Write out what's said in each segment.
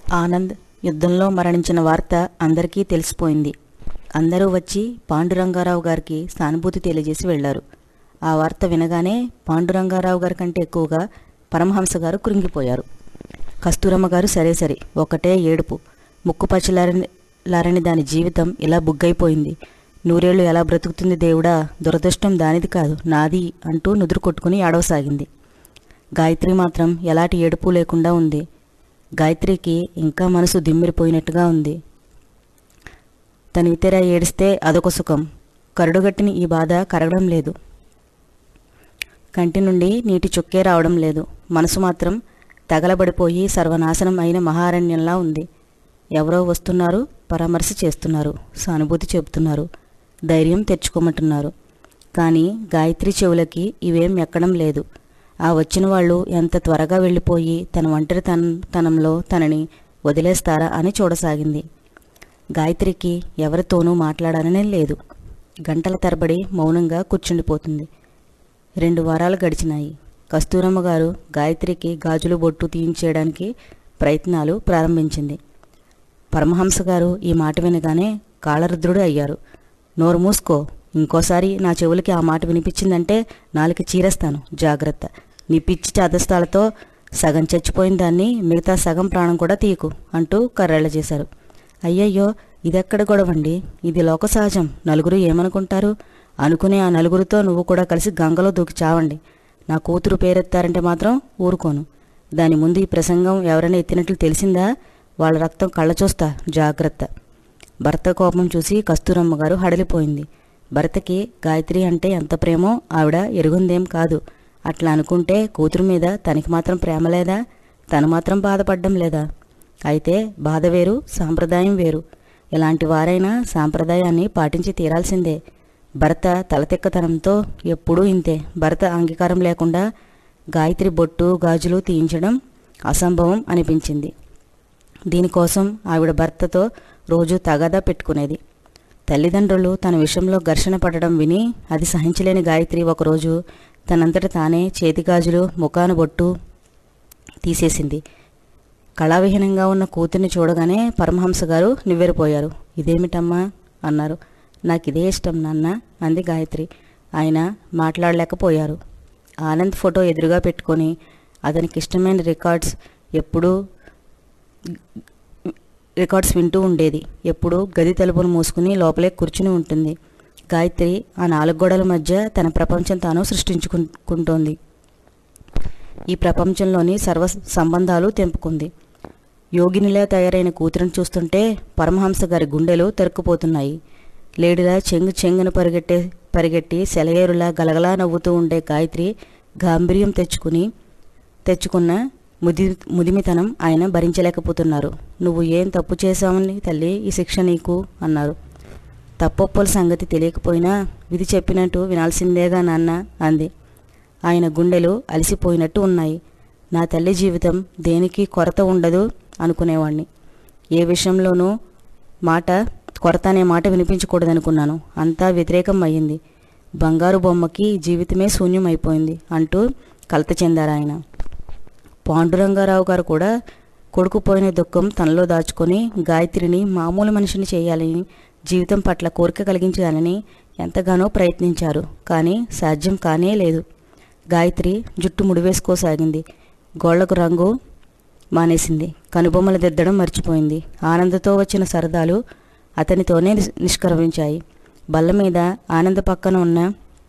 ఆనంద్ యుద్ధంలో మరణించిన వార్త అందరికీ తెలిసిపోయింది అందరూ వచ్చి పాండురంగారావు గారికి సానుభూతి తెలియజేసి వెళ్లారు ఆ వార్త వినగానే పాండురంగారావు గారి కంటే ఎక్కువగా పరమహంస గారు కృంగిపోయారు కస్తూరమ్మ గారు సరే సరే ఒకటే ఏడుపు ముక్కుపచ్చలారని లారని దాని జీవితం ఇలా బుగ్గైపోయింది నూరేళ్లు ఎలా బ్రతుకుతుంది దేవుడా దురదృష్టం దానిది కాదు నాది అంటూ నుదురు కొట్టుకుని ఏడవసాగింది గాయత్రి మాత్రం ఎలాంటి ఏడుపు లేకుండా ఉంది గాయత్రికి ఇంకా మనసు దిమ్మిరిపోయినట్టుగా ఉంది తనివితెరా ఏడిస్తే అదొక సుఖం కరుడుగట్టిన ఈ బాధ కరగడం లేదు కంటి నుండి నీటి చుక్కే రావడం లేదు మనసు మాత్రం తగలబడిపోయి సర్వనాశనం అయిన మహారణ్యంలా ఉంది ఎవరో వస్తున్నారు పరామర్శ చేస్తున్నారు సానుభూతి చెబుతున్నారు ధైర్యం తెచ్చుకోమంటున్నారు కానీ గాయత్రి చెవులకి ఇవేం ఎక్కడం లేదు ఆ వచ్చిన వాళ్ళు ఎంత త్వరగా వెళ్ళిపోయి తన ఒంటరి తనంలో తనని వదిలేస్తారా అని చూడసాగింది గాయత్రికి ఎవరితోనూ మాట్లాడాలనే లేదు గంటల తరబడి మౌనంగా కూర్చుండిపోతుంది రెండు వారాలు గడిచినాయి కస్తూరమ్మ గారు గాయత్రికి గాజులు బొట్టు తీయించేయడానికి ప్రయత్నాలు ప్రారంభించింది పరమహంస గారు ఈ మాట వినగానే కాళరుద్రుడు అయ్యారు నోరు మూసుకో ఇంకోసారి నా చెవులకి ఆ మాట వినిపించిందంటే నాలుగు చీరేస్తాను జాగ్రత్త నీ పిచ్చి చదస్తాలతో సగం చచ్చిపోయిన దాన్ని మిగతా సగం ప్రాణం కూడా తీయకు అంటూ కర్రెళ్ళ చేశారు అయ్యయ్యో ఇదెక్కడ గొడవండి ఇది లోక సహజం నలుగురు ఏమనుకుంటారు అనుకునే ఆ నలుగురితో నువ్వు కూడా కలిసి గంగలో దూకి చావండి నా కూతురు పేరెత్తారంటే మాత్రం ఊరుకోను దాని ముందు ఈ ప్రసంగం ఎవరైనా ఎత్తినట్లు తెలిసిందా వాళ్ళ రక్తం కళ్ళ చూస్తా జాగ్రత్త భర్త కోపం చూసి కస్తూరమ్మ గారు హడలిపోయింది భర్తకి గాయత్రి అంటే ఎంత ప్రేమో ఆవిడ ఎరుగుందేం కాదు అట్లా అనుకుంటే కూతురు మీద తనకి మాత్రం ప్రేమ లేదా తను మాత్రం బాధపడ్డం లేదా అయితే బాధ వేరు సాంప్రదాయం వేరు ఎలాంటి వారైనా సాంప్రదాయాన్ని పాటించి తీరాల్సిందే భర్త తలతెక్కతనంతో ఎప్పుడూ ఇంతే భర్త అంగీకారం లేకుండా గాయత్రి బొట్టు గాజులు తీయించడం అసంభవం అనిపించింది దీనికోసం ఆవిడ భర్తతో రోజు తగాదా పెట్టుకునేది తల్లిదండ్రులు తన విషయంలో ఘర్షణ పడడం విని అది సహించలేని గాయత్రి ఒకరోజు తనంతట తానే చేతిగాజులు ముఖాను బొట్టు తీసేసింది కళావిహీనంగా ఉన్న కూతుర్ని చూడగానే పరమహంస గారు నివ్వెరిపోయారు ఇదేమిటమ్మా అన్నారు నాకు ఇదే ఇష్టం నాన్న అంది గాయత్రి ఆయన మాట్లాడలేకపోయారు ఆనంద్ ఫోటో ఎదురుగా పెట్టుకొని అతనికి ఇష్టమైన రికార్డ్స్ ఎప్పుడూ రికార్డ్స్ వింటూ ఉండేది ఎప్పుడూ గది తలుపులు మూసుకుని లోపలే కూర్చుని ఉంటుంది గాయత్రి ఆ నాలుగు గోడల మధ్య తన ప్రపంచం తాను సృష్టించుకుంటోంది ఈ ప్రపంచంలోని సర్వ సంబంధాలు తెంపుకుంది యోగినిలా తయారైన కూతురుని చూస్తుంటే పరమహంస గారి గుండెలు తెరుక్కుపోతున్నాయి లేడిలా చెంగు చెంగున పరిగెట్టే పరిగెట్టి సెలయేరులా గలగలా నవ్వుతూ ఉండే గాయత్రి గాంభీర్యం తెచ్చుకుని తెచ్చుకున్న ముది ముదిమితనం ఆయన భరించలేకపోతున్నారు నువ్వు ఏం తప్పు చేశావని తల్లి ఈ శిక్ష నీకు అన్నారు తప్పొప్పుల సంగతి తెలియకపోయినా విధి చెప్పినట్టు వినాల్సిందేగా నాన్న అంది ఆయన గుండెలు అలసిపోయినట్టు ఉన్నాయి నా తల్లి జీవితం దేనికి కొరత ఉండదు అనుకునేవాణ్ణి ఏ విషయంలోనూ మాట కొరత అనే మాట వినిపించకూడదనుకున్నాను అంతా వ్యతిరేకం అయ్యింది బంగారు బొమ్మకి జీవితమే శూన్యం అయిపోయింది అంటూ కలత చెందారు ఆయన పాండురంగారావు గారు కూడా కొడుకు పోయిన దుఃఖం తనలో దాచుకొని గాయత్రిని మామూలు మనిషిని చేయాలని జీవితం పట్ల కోరిక కలిగించాలని ఎంతగానో ప్రయత్నించారు కానీ సాధ్యం కానే లేదు గాయత్రి జుట్టు ముడివేసుకోసాగింది గోళ్లకు రంగు మానేసింది కనుబొమ్మలు దిద్దడం మర్చిపోయింది ఆనందతో వచ్చిన సరదాలు అతనితోనే నిష్క్రమించాయి బల్ల మీద ఆనంద పక్కన ఉన్న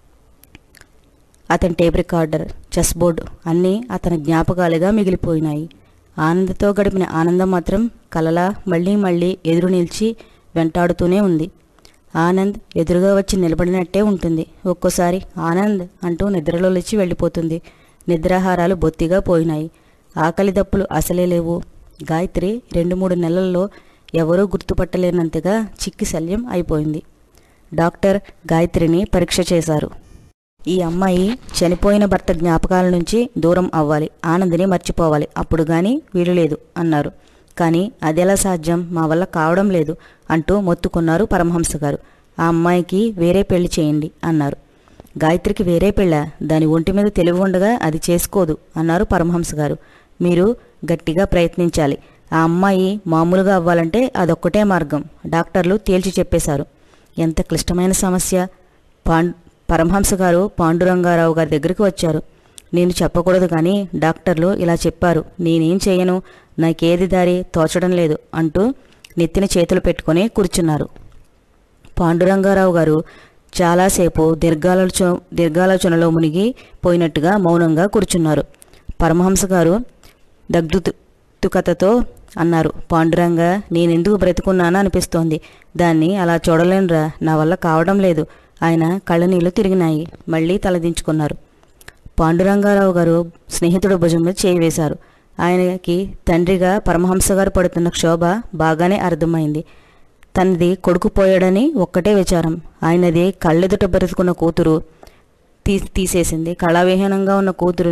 అతని టేప్ రికార్డర్ చెస్ బోర్డు అన్నీ అతని జ్ఞాపకాలుగా మిగిలిపోయినాయి ఆనందతో గడిపిన ఆనందం మాత్రం కలలా మళ్ళీ మళ్ళీ ఎదురు నిలిచి వెంటాడుతూనే ఉంది ఆనంద్ ఎదురుగా వచ్చి నిలబడినట్టే ఉంటుంది ఒక్కోసారి ఆనంద్ అంటూ నిద్రలో లేచి వెళ్ళిపోతుంది నిద్రాహారాలు బొత్తిగా పోయినాయి ఆకలి దప్పులు అసలే లేవు గాయత్రి రెండు మూడు నెలల్లో ఎవరూ గుర్తుపట్టలేనంతగా చిక్కి శల్యం అయిపోయింది డాక్టర్ గాయత్రిని పరీక్ష చేశారు ఈ అమ్మాయి చనిపోయిన భర్త జ్ఞాపకాల నుంచి దూరం అవ్వాలి ఆనందిని మర్చిపోవాలి అప్పుడు గాని వీలు లేదు అన్నారు కానీ అదెలా సాధ్యం మా వల్ల కావడం లేదు అంటూ మొత్తుకున్నారు పరమహంస గారు ఆ అమ్మాయికి వేరే పెళ్లి చేయండి అన్నారు గాయత్రికి వేరే పెళ్ళ దాని ఒంటి మీద తెలివి ఉండగా అది చేసుకోదు అన్నారు పరమహంస గారు మీరు గట్టిగా ప్రయత్నించాలి ఆ అమ్మాయి మామూలుగా అవ్వాలంటే అదొక్కటే మార్గం డాక్టర్లు తేల్చి చెప్పేశారు ఎంత క్లిష్టమైన సమస్య పాండ్ పరమహంస గారు పాండురంగారావు గారి దగ్గరికి వచ్చారు నేను చెప్పకూడదు కానీ డాక్టర్లు ఇలా చెప్పారు నేనేం చేయను నాకేది దారి తోచడం లేదు అంటూ నెత్తిన చేతులు పెట్టుకొని కూర్చున్నారు పాండురంగారావు గారు చాలాసేపు దీర్ఘాలోచన దీర్ఘాలోచనలో మునిగి పోయినట్టుగా మౌనంగా కూర్చున్నారు పరమహంస గారు దగ్ధుతుకతతో అన్నారు పాండురంగ నేనెందుకు బ్రతుకున్నానా అనిపిస్తోంది దాన్ని అలా చూడలేనురా నా వల్ల కావడం లేదు ఆయన కళ్ళనీళ్లు తిరిగినాయి మళ్ళీ తలదించుకున్నారు పాండురంగారావు గారు స్నేహితుడు భుజం మీద చేయి వేశారు ఆయనకి తండ్రిగా పరమహంస గారు పడుతున్న క్షోభ బాగానే అర్థమైంది తనది కొడుకు పోయాడని ఒక్కటే విచారం ఆయనది కళ్ళెదుట బ్రతుకున్న కూతురు తీ తీసేసింది కళావిహీనంగా ఉన్న కూతురు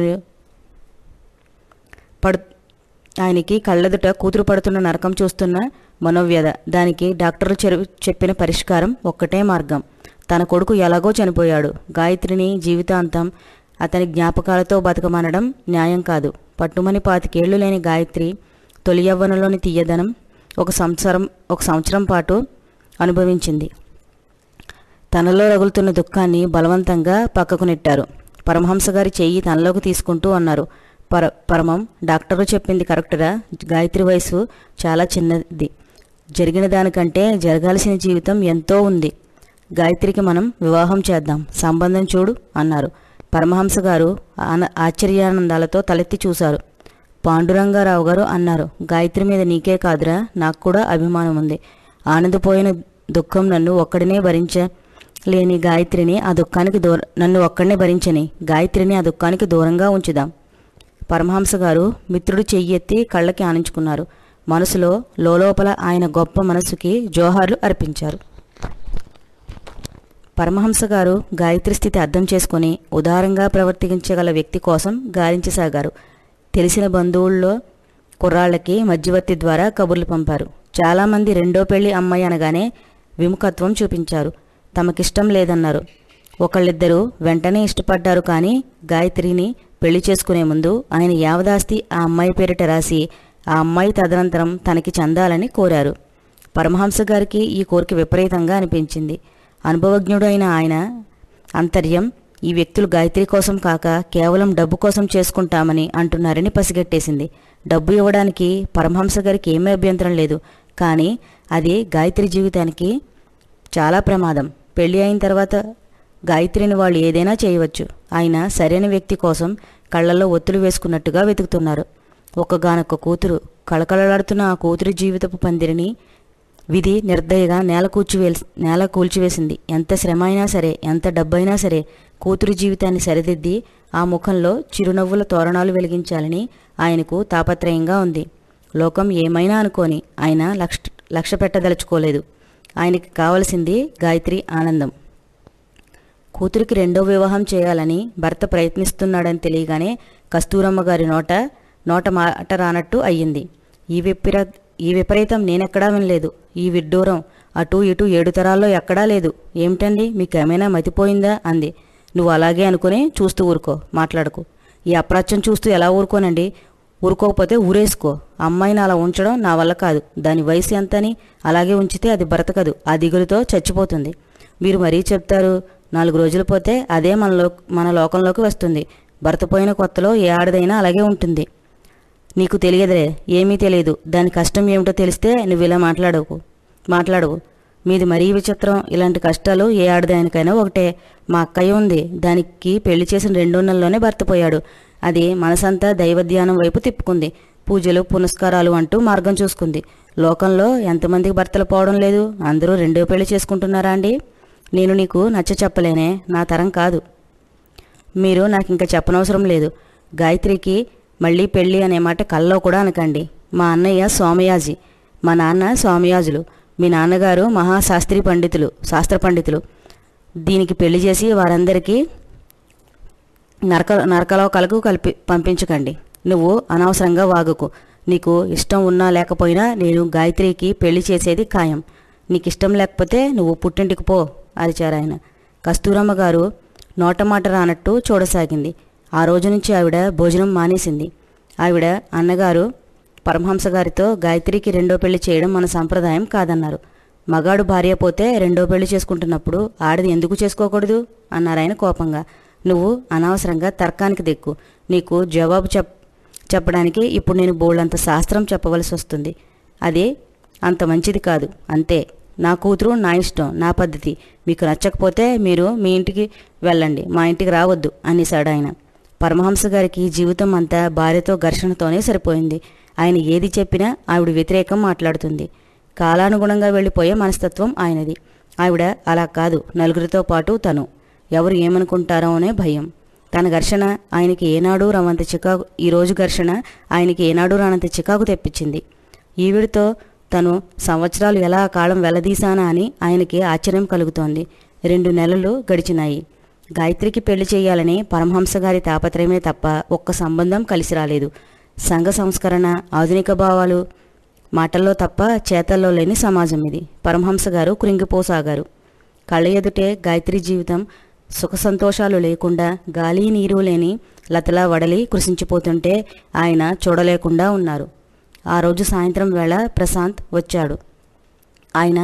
పడు ఆయనకి కళ్ళెదుట కూతురు పడుతున్న నరకం చూస్తున్న మనోవ్యధ దానికి డాక్టర్లు చెరు- చెప్పిన పరిష్కారం ఒక్కటే మార్గం తన కొడుకు ఎలాగో చనిపోయాడు గాయత్రిని జీవితాంతం అతని జ్ఞాపకాలతో బతకమనడం న్యాయం కాదు పట్టుమని పాతికేళ్లు లేని గాయత్రి తొలి యవ్వనంలోని తీయదనం ఒక సంవత్సరం ఒక సంవత్సరం పాటు అనుభవించింది తనలో రగులుతున్న దుఃఖాన్ని బలవంతంగా పక్కకు నెట్టారు పరమహంస గారి చెయ్యి తనలోకి తీసుకుంటూ అన్నారు పర పరమం డాక్టరు చెప్పింది కరెక్టురా గాయత్రి వయసు చాలా చిన్నది జరిగిన దానికంటే జరగాల్సిన జీవితం ఎంతో ఉంది గాయత్రికి మనం వివాహం చేద్దాం సంబంధం చూడు అన్నారు పరమహంస గారు ఆన ఆశ్చర్యానందాలతో తలెత్తి చూశారు పాండురంగారావు గారు అన్నారు గాయత్రి మీద నీకే కాదురా నాకు కూడా అభిమానం ఉంది ఆనందపోయిన దుఃఖం నన్ను ఒక్కడినే భరించ లేని గాయత్రిని ఆ దుఃఖానికి దూర నన్ను ఒక్కడినే భరించని గాయత్రిని ఆ దుఃఖానికి దూరంగా ఉంచుదాం పరమహంస గారు మిత్రుడు చెయ్యెత్తి కళ్ళకి ఆనించుకున్నారు మనసులో లోలోపల ఆయన గొప్ప మనసుకి జోహార్లు అర్పించారు పరమహంస గారు గాయత్రి స్థితి అర్థం చేసుకుని ఉదారంగా ప్రవర్తించగల వ్యక్తి కోసం గాలించసాగారు తెలిసిన బంధువుల్లో కుర్రాళ్ళకి మధ్యవర్తి ద్వారా కబుర్లు పంపారు చాలామంది రెండో పెళ్లి అమ్మాయి అనగానే విముఖత్వం చూపించారు తమకిష్టం లేదన్నారు ఒకళ్ళిద్దరూ వెంటనే ఇష్టపడ్డారు కానీ గాయత్రిని పెళ్లి చేసుకునే ముందు ఆయన యావదాస్తి ఆ అమ్మాయి పేరిట రాసి ఆ అమ్మాయి తదనంతరం తనకి చెందాలని కోరారు పరమహంస గారికి ఈ కోరిక విపరీతంగా అనిపించింది అనుభవజ్ఞుడైన ఆయన అంతర్యం ఈ వ్యక్తులు గాయత్రి కోసం కాక కేవలం డబ్బు కోసం చేసుకుంటామని అంటున్నారని పసిగట్టేసింది డబ్బు ఇవ్వడానికి పరమహంస గారికి ఏమీ అభ్యంతరం లేదు కానీ అది గాయత్రి జీవితానికి చాలా ప్రమాదం పెళ్లి అయిన తర్వాత గాయత్రిని వాళ్ళు ఏదైనా చేయవచ్చు ఆయన సరైన వ్యక్తి కోసం కళ్ళల్లో ఒత్తులు వేసుకున్నట్టుగా వెతుకుతున్నారు ఒక్కగానొక్క కూతురు కళకళలాడుతున్న ఆ కూతురి జీవితపు పందిరిని విధి నిర్దయగా నేల కూల్చివేల్ నేల కూల్చివేసింది ఎంత శ్రమ అయినా సరే ఎంత డబ్బైనా సరే కూతురు జీవితాన్ని సరిదిద్ది ఆ ముఖంలో చిరునవ్వుల తోరణాలు వెలిగించాలని ఆయనకు తాపత్రయంగా ఉంది లోకం ఏమైనా అనుకోని ఆయన లక్ష లక్ష్య పెట్టదలుచుకోలేదు ఆయనకి కావలసింది గాయత్రి ఆనందం కూతురికి రెండో వివాహం చేయాలని భర్త ప్రయత్నిస్తున్నాడని తెలియగానే కస్తూరమ్మ గారి నోట నోట మాట రానట్టు అయ్యింది ఈ విపరీత ఈ విపరీతం నేనెక్కడా వినలేదు ఈ విడ్డూరం అటు ఇటు ఏడు తరాల్లో ఎక్కడా లేదు ఏమిటండి మీకేమైనా మతిపోయిందా అంది నువ్వు అలాగే అనుకుని చూస్తూ ఊరుకో మాట్లాడకు ఈ అప్రాచ్యం చూస్తూ ఎలా ఊరుకోనండి ఊరుకోకపోతే ఊరేసుకో అమ్మాయిని అలా ఉంచడం నా వల్ల కాదు దాని వయసు ఎంతని అలాగే ఉంచితే అది బ్రతకదు ఆ దిగులుతో చచ్చిపోతుంది మీరు మరీ చెప్తారు నాలుగు రోజులు పోతే అదే మనలో మన లోకంలోకి వస్తుంది భర్త పోయిన కొత్తలో ఏ ఆడదైనా అలాగే ఉంటుంది నీకు తెలియదులే ఏమీ తెలియదు దాని కష్టం ఏమిటో తెలిస్తే నువ్వు ఇలా మాట్లాడవు మాట్లాడవు మీది మరీ విచిత్రం ఇలాంటి కష్టాలు ఏ ఆడదానికైనా ఒకటే మా అక్కయ్య ఉంది దానికి పెళ్లి చేసిన రెండో నెలలోనే భర్త పోయాడు అది మనసంతా దైవధ్యానం వైపు తిప్పుకుంది పూజలు పునస్కారాలు అంటూ మార్గం చూసుకుంది లోకంలో ఎంతమందికి భర్తలు పోవడం లేదు అందరూ రెండో పెళ్లి చేసుకుంటున్నారా అండి నేను నీకు నచ్చ చెప్పలేనే నా తరం కాదు మీరు నాకు ఇంకా చెప్పనవసరం లేదు గాయత్రికి మళ్ళీ పెళ్ళి అనే మాట కల్లో కూడా అనకండి మా అన్నయ్య సోమయాజి మా నాన్న స్వామియాజులు మీ నాన్నగారు మహాశాస్త్రి పండితులు శాస్త్ర పండితులు దీనికి పెళ్లి చేసి వారందరికీ నరక నరకలోకాలకు కలిపి పంపించకండి నువ్వు అనవసరంగా వాగుకు నీకు ఇష్టం ఉన్నా లేకపోయినా నేను గాయత్రికి పెళ్లి చేసేది ఖాయం నీకు ఇష్టం లేకపోతే నువ్వు పుట్టింటికి పో అరిచారు ఆయన కస్తూరమ్మ గారు నోటమాట రానట్టు చూడసాగింది ఆ రోజు నుంచి ఆవిడ భోజనం మానేసింది ఆవిడ అన్నగారు పరమహంస గారితో గాయత్రికి రెండో పెళ్లి చేయడం మన సంప్రదాయం కాదన్నారు మగాడు భార్య పోతే రెండో పెళ్లి చేసుకుంటున్నప్పుడు ఆడది ఎందుకు చేసుకోకూడదు అన్నారాయన కోపంగా నువ్వు అనవసరంగా తర్కానికి దిక్కు నీకు జవాబు చెప్ చెప్పడానికి ఇప్పుడు నేను బోళ్ళంత శాస్త్రం చెప్పవలసి వస్తుంది అది అంత మంచిది కాదు అంతే నా కూతురు నా ఇష్టం నా పద్ధతి మీకు నచ్చకపోతే మీరు మీ ఇంటికి వెళ్ళండి మా ఇంటికి రావద్దు అనేశాడు ఆయన పరమహంస గారికి జీవితం అంతా భార్యతో ఘర్షణతోనే సరిపోయింది ఆయన ఏది చెప్పినా ఆవిడ వ్యతిరేకం మాట్లాడుతుంది కాలానుగుణంగా వెళ్ళిపోయే మనస్తత్వం ఆయనది ఆవిడ అలా కాదు నలుగురితో పాటు తను ఎవరు ఏమనుకుంటారో అనే భయం తన ఘర్షణ ఆయనకి ఏనాడు రానంత చికాకు ఈరోజు ఘర్షణ ఆయనకి ఏనాడు రానంత చికాకు తెప్పించింది ఈవిడితో తను సంవత్సరాలు ఎలా కాలం వెలదీశానా అని ఆయనకి ఆశ్చర్యం కలుగుతోంది రెండు నెలలు గడిచినాయి గాయత్రికి పెళ్లి చేయాలని పరమహంస గారి తాపత్రయమే తప్ప ఒక్క సంబంధం కలిసి రాలేదు సంఘ సంస్కరణ ఆధునిక భావాలు మాటల్లో తప్ప చేతల్లో లేని సమాజం ఇది పరమహంస గారు కృంగిపోసాగారు కళ్ళ ఎదుటే గాయత్రి జీవితం సుఖ సంతోషాలు లేకుండా గాలి నీరు లేని లతలా వడలి కృషించిపోతుంటే ఆయన చూడలేకుండా ఉన్నారు ఆ రోజు సాయంత్రం వేళ ప్రశాంత్ వచ్చాడు ఆయన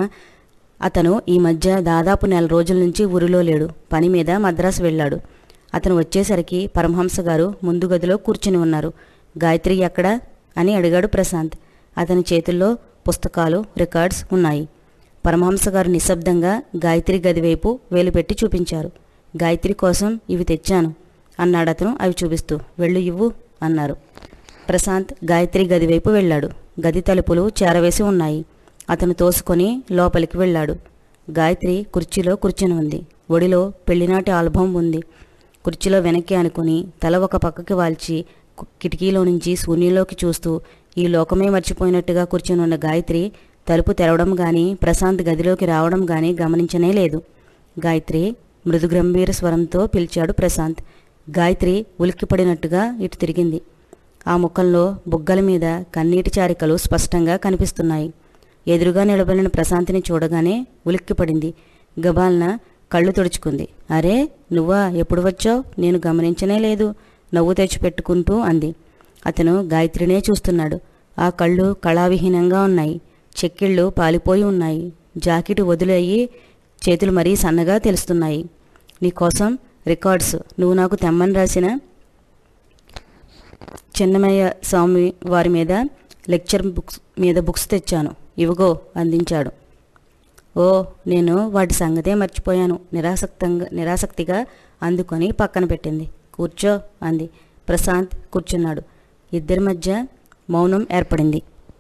అతను ఈ మధ్య దాదాపు నెల రోజుల నుంచి ఊరిలో లేడు పని మీద మద్రాసు వెళ్ళాడు అతను వచ్చేసరికి పరమహంస గారు ముందు గదిలో కూర్చుని ఉన్నారు గాయత్రి ఎక్కడా అని అడిగాడు ప్రశాంత్ అతని చేతుల్లో పుస్తకాలు రికార్డ్స్ ఉన్నాయి పరమహంస గారు నిశ్శబ్దంగా గాయత్రి గది వైపు వేలుపెట్టి చూపించారు గాయత్రి కోసం ఇవి తెచ్చాను అన్నాడు అతను అవి చూపిస్తూ వెళ్ళు ఇవ్వు అన్నారు ప్రశాంత్ గాయత్రి గది వైపు వెళ్ళాడు గది తలుపులు చేరవేసి ఉన్నాయి అతను తోసుకొని లోపలికి వెళ్ళాడు గాయత్రి కుర్చీలో కూర్చుని ఉంది ఒడిలో పెళ్లినాటి ఆల్బం ఉంది కుర్చీలో వెనక్కి అనుకుని తల ఒక పక్కకి వాల్చి కు- కిటికీలో నుంచి శూన్యంలోకి చూస్తూ ఈ లోకమే మర్చిపోయినట్టుగా కూర్చుని ఉన్న గాయత్రి తలుపు తెరవడం గాని ప్రశాంత్ గదిలోకి రావడం గాని గమనించనే లేదు గాయత్రి మృదు గంభీర స్వరంతో పిలిచాడు ప్రశాంత్ గాయత్రి ఉలిక్కిపడినట్టుగా ఇటు తిరిగింది ఆ ముఖంలో బుగ్గల మీద కన్నీటి చారికలు స్పష్టంగా కనిపిస్తున్నాయి ఎదురుగా నిలబడిన ప్రశాంతిని చూడగానే ఉలిక్కిపడింది గబాల్న కళ్ళు తుడుచుకుంది అరే నువ్వా ఎప్పుడు వచ్చావు నేను గమనించనే లేదు నవ్వు తెచ్చిపెట్టుకుంటూ అంది అతను గాయత్రినే చూస్తున్నాడు ఆ కళ్ళు కళావిహీనంగా ఉన్నాయి చెక్కిళ్ళు పాలిపోయి ఉన్నాయి జాకెట్ వదిలేయి చేతులు మరీ సన్నగా తెలుస్తున్నాయి నీకోసం రికార్డ్స్ నువ్వు నాకు తెమ్మని రాసిన చిన్నమయ్య స్వామి వారి మీద లెక్చర్ బుక్స్ మీద బుక్స్ తెచ్చాను ఇవిగో అందించాడు ఓ నేను వాటి సంగతే మర్చిపోయాను నిరాసక్తంగా నిరాసక్తిగా అందుకొని పక్కన పెట్టింది కూర్చో అంది ప్రశాంత్ కూర్చున్నాడు ఇద్దరి మధ్య మౌనం ఏర్పడింది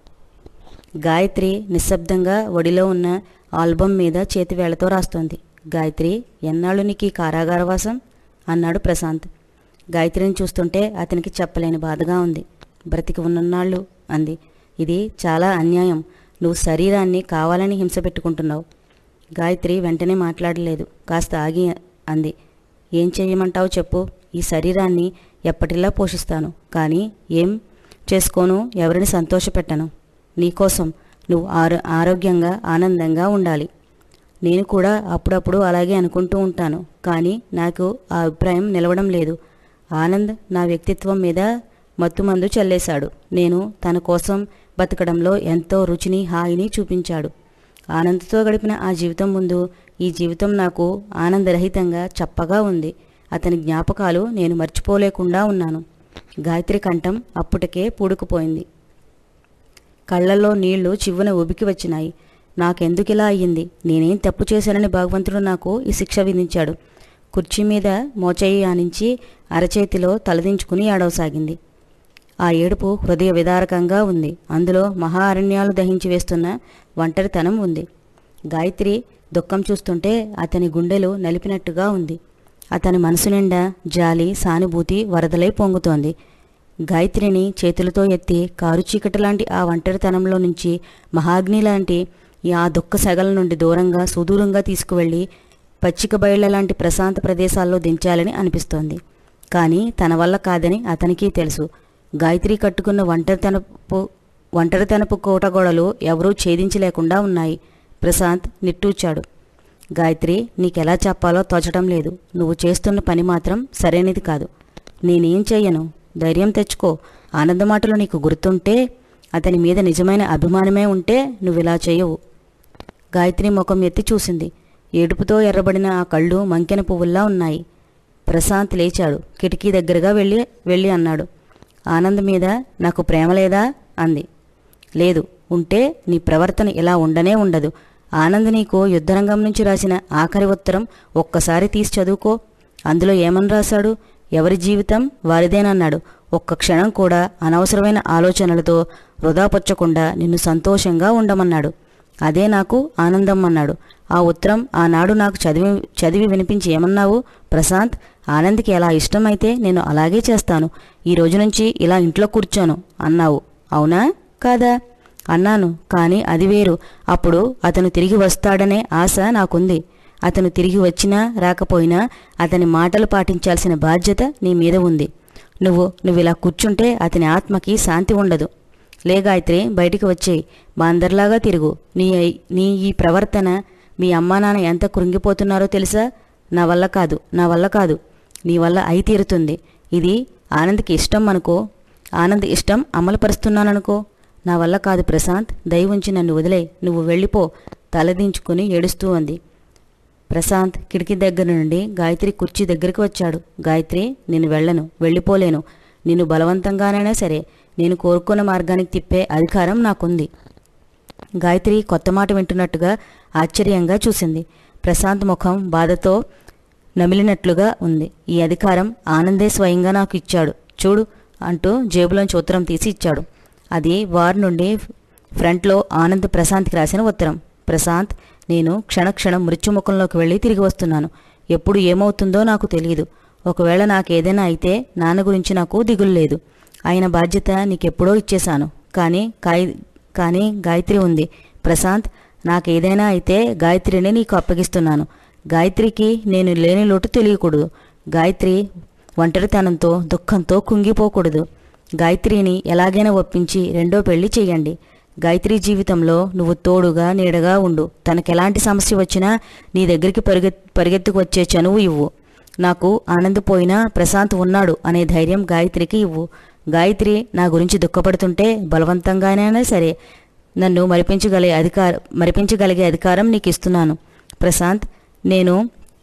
గాయత్రి నిశ్శబ్దంగా ఒడిలో ఉన్న ఆల్బం మీద చేతివేళ్లతో రాస్తోంది గాయత్రి ఎన్నాళ్ళు నీకు ఈ కారాగారవాసం అన్నాడు ప్రశాంత్ గాయత్రిని చూస్తుంటే అతనికి చెప్పలేని బాధగా ఉంది బ్రతికి ఉన్నన్నాళ్ళు అంది ఇది చాలా అన్యాయం నువ్వు శరీరాన్ని కావాలని హింస పెట్టుకుంటున్నావు గాయత్రి వెంటనే మాట్లాడలేదు కాస్త ఆగి అంది ఏం చెయ్యమంటావు చెప్పు ఈ శరీరాన్ని ఎప్పటిలా పోషిస్తాను కానీ ఏం చేసుకోను ఎవరిని సంతోషపెట్టను నీకోసం నువ్వు ఆరో ఆరోగ్యంగా ఆనందంగా ఉండాలి నేను కూడా అప్పుడప్పుడు అలాగే అనుకుంటూ ఉంటాను కానీ నాకు ఆ అభిప్రాయం నిలవడం లేదు ఆనంద్ నా వ్యక్తిత్వం మీద మత్తుమందు చల్లేశాడు నేను తన కోసం బతకడంలో ఎంతో రుచిని హాయిని చూపించాడు ఆనంద్తో గడిపిన ఆ జీవితం ముందు ఈ జీవితం నాకు ఆనందరహితంగా చప్పగా ఉంది అతని జ్ఞాపకాలు నేను మర్చిపోలేకుండా ఉన్నాను గాయత్రి కంఠం అప్పటికే పూడుకుపోయింది కళ్ళల్లో నీళ్లు చివ్వున ఉబికి వచ్చినాయి నాకెందుకిలా అయ్యింది నేనేం తప్పు చేశానని భగవంతుడు నాకు ఈ శిక్ష విధించాడు కుర్చీ మీద మోచేయి ఆనించి అరచేతిలో తలదించుకుని ఏడవసాగింది ఆ ఏడుపు హృదయ విదారకంగా ఉంది అందులో మహా అరణ్యాలు దహించి వేస్తున్న ఒంటరితనం ఉంది గాయత్రి దుఃఖం చూస్తుంటే అతని గుండెలు నలిపినట్టుగా ఉంది అతని మనసు నిండా జాలి సానుభూతి వరదలై పొంగుతోంది గాయత్రిని చేతులతో ఎత్తి కారు చీకటి లాంటి ఆ ఒంటరితనంలో నుంచి మహాగ్ని లాంటి ఈ ఆ దుఃఖ సెగల నుండి దూరంగా సుదూరంగా తీసుకువెళ్ళి పచ్చిక బయళ్ల లాంటి ప్రశాంత ప్రదేశాల్లో దించాలని అనిపిస్తోంది కానీ తన వల్ల కాదని అతనికి తెలుసు గాయత్రి కట్టుకున్న ఒంటరితనపు ఒంటరితనపు కోటగోడలు ఎవరూ ఛేదించలేకుండా ఉన్నాయి ప్రశాంత్ నిట్టూచాడు గాయత్రి నీకెలా చెప్పాలో తోచడం లేదు నువ్వు చేస్తున్న పని మాత్రం సరైనది కాదు నేనేం చెయ్యను ధైర్యం తెచ్చుకో ఆనందమాటలు నీకు గుర్తుంటే అతని మీద నిజమైన అభిమానమే ఉంటే నువ్విలా చేయవు గాయత్రి ముఖం ఎత్తి చూసింది ఏడుపుతో ఎర్రబడిన ఆ కళ్ళు మంకెన పువ్వుల్లా ఉన్నాయి ప్రశాంత్ లేచాడు కిటికీ దగ్గరగా వెళ్ళి వెళ్ళి అన్నాడు ఆనంద్ మీద నాకు ప్రేమ లేదా అంది లేదు ఉంటే నీ ప్రవర్తన ఇలా ఉండనే ఉండదు ఆనంద్ నీకు యుద్ధరంగం నుంచి రాసిన ఆఖరి ఉత్తరం ఒక్కసారి తీసి చదువుకో అందులో ఏమని రాశాడు ఎవరి జీవితం వారిదేనన్నాడు ఒక్క క్షణం కూడా అనవసరమైన ఆలోచనలతో వృధాపరచకుండా నిన్ను సంతోషంగా ఉండమన్నాడు అదే నాకు ఆనందం అన్నాడు ఆ ఉత్తరం ఆనాడు నాకు చదివి చదివి వినిపించి ఏమన్నావు ప్రశాంత్ ఆనంద్కి ఎలా ఇష్టమైతే నేను అలాగే చేస్తాను ఈ రోజు నుంచి ఇలా ఇంట్లో కూర్చోను అన్నావు అవునా కాదా అన్నాను కానీ అది వేరు అప్పుడు అతను తిరిగి వస్తాడనే ఆశ నాకుంది అతను తిరిగి వచ్చినా రాకపోయినా అతని మాటలు పాటించాల్సిన బాధ్యత నీ మీద ఉంది నువ్వు నువ్వు ఇలా కూర్చుంటే అతని ఆత్మకి శాంతి ఉండదు లే గాయత్రి బయటికి వచ్చేయి బాందర్లాగా తిరుగు నీ నీ ఈ ప్రవర్తన మీ అమ్మా నాన్న ఎంత కృంగిపోతున్నారో తెలుసా నా వల్ల కాదు నా వల్ల కాదు నీ వల్ల అయి తీరుతుంది ఇది ఆనంద్కి ఇష్టం అనుకో ఆనంద్ ఇష్టం అమలుపరుస్తున్నాననుకో నా వల్ల కాదు ప్రశాంత్ దయ ఉంచి నన్ను వదిలే నువ్వు వెళ్ళిపో తలదించుకుని ఏడుస్తూ అంది ప్రశాంత్ కిటికీ దగ్గర నుండి గాయత్రి కుర్చీ దగ్గరికి వచ్చాడు గాయత్రి నేను వెళ్ళను వెళ్ళిపోలేను నిన్ను బలవంతంగానైనా సరే నేను కోరుకున్న మార్గానికి తిప్పే అధికారం నాకుంది గాయత్రి కొత్త మాట వింటున్నట్టుగా ఆశ్చర్యంగా చూసింది ప్రశాంత్ ముఖం బాధతో నమిలినట్లుగా ఉంది ఈ అధికారం ఆనందే స్వయంగా నాకు ఇచ్చాడు చూడు అంటూ జేబులోంచి ఉత్తరం తీసి ఇచ్చాడు అది వారి నుండి ఫ్రంట్లో ఆనంద్ ప్రశాంత్కి రాసిన ఉత్తరం ప్రశాంత్ నేను క్షణక్షణం మృత్యుముఖంలోకి వెళ్ళి తిరిగి వస్తున్నాను ఎప్పుడు ఏమవుతుందో నాకు తెలియదు ఒకవేళ నాకేదైనా అయితే నాన్న గురించి నాకు దిగులు లేదు ఆయన బాధ్యత నీకెప్పుడో ఇచ్చేశాను కానీ కాయి కానీ గాయత్రి ఉంది ప్రశాంత్ నాకేదైనా అయితే గాయత్రిని నీకు అప్పగిస్తున్నాను గాయత్రికి నేను లేని లోటు తెలియకూడదు గాయత్రి ఒంటరితనంతో దుఃఖంతో కుంగిపోకూడదు గాయత్రిని ఎలాగైనా ఒప్పించి రెండో పెళ్లి చేయండి గాయత్రి జీవితంలో నువ్వు తోడుగా నీడగా ఉండు తనకెలాంటి సమస్య వచ్చినా నీ దగ్గరికి పరిగె పరిగెత్తుకు వచ్చే చనువు ఇవ్వు నాకు ఆనందపోయినా ప్రశాంత్ ఉన్నాడు అనే ధైర్యం గాయత్రికి ఇవ్వు గాయత్రి నా గురించి దుఃఖపడుతుంటే బలవంతంగానైనా సరే నన్ను మరిపించగలిగే అధికార మరిపించగలిగే అధికారం నీకు ఇస్తున్నాను ప్రశాంత్ నేను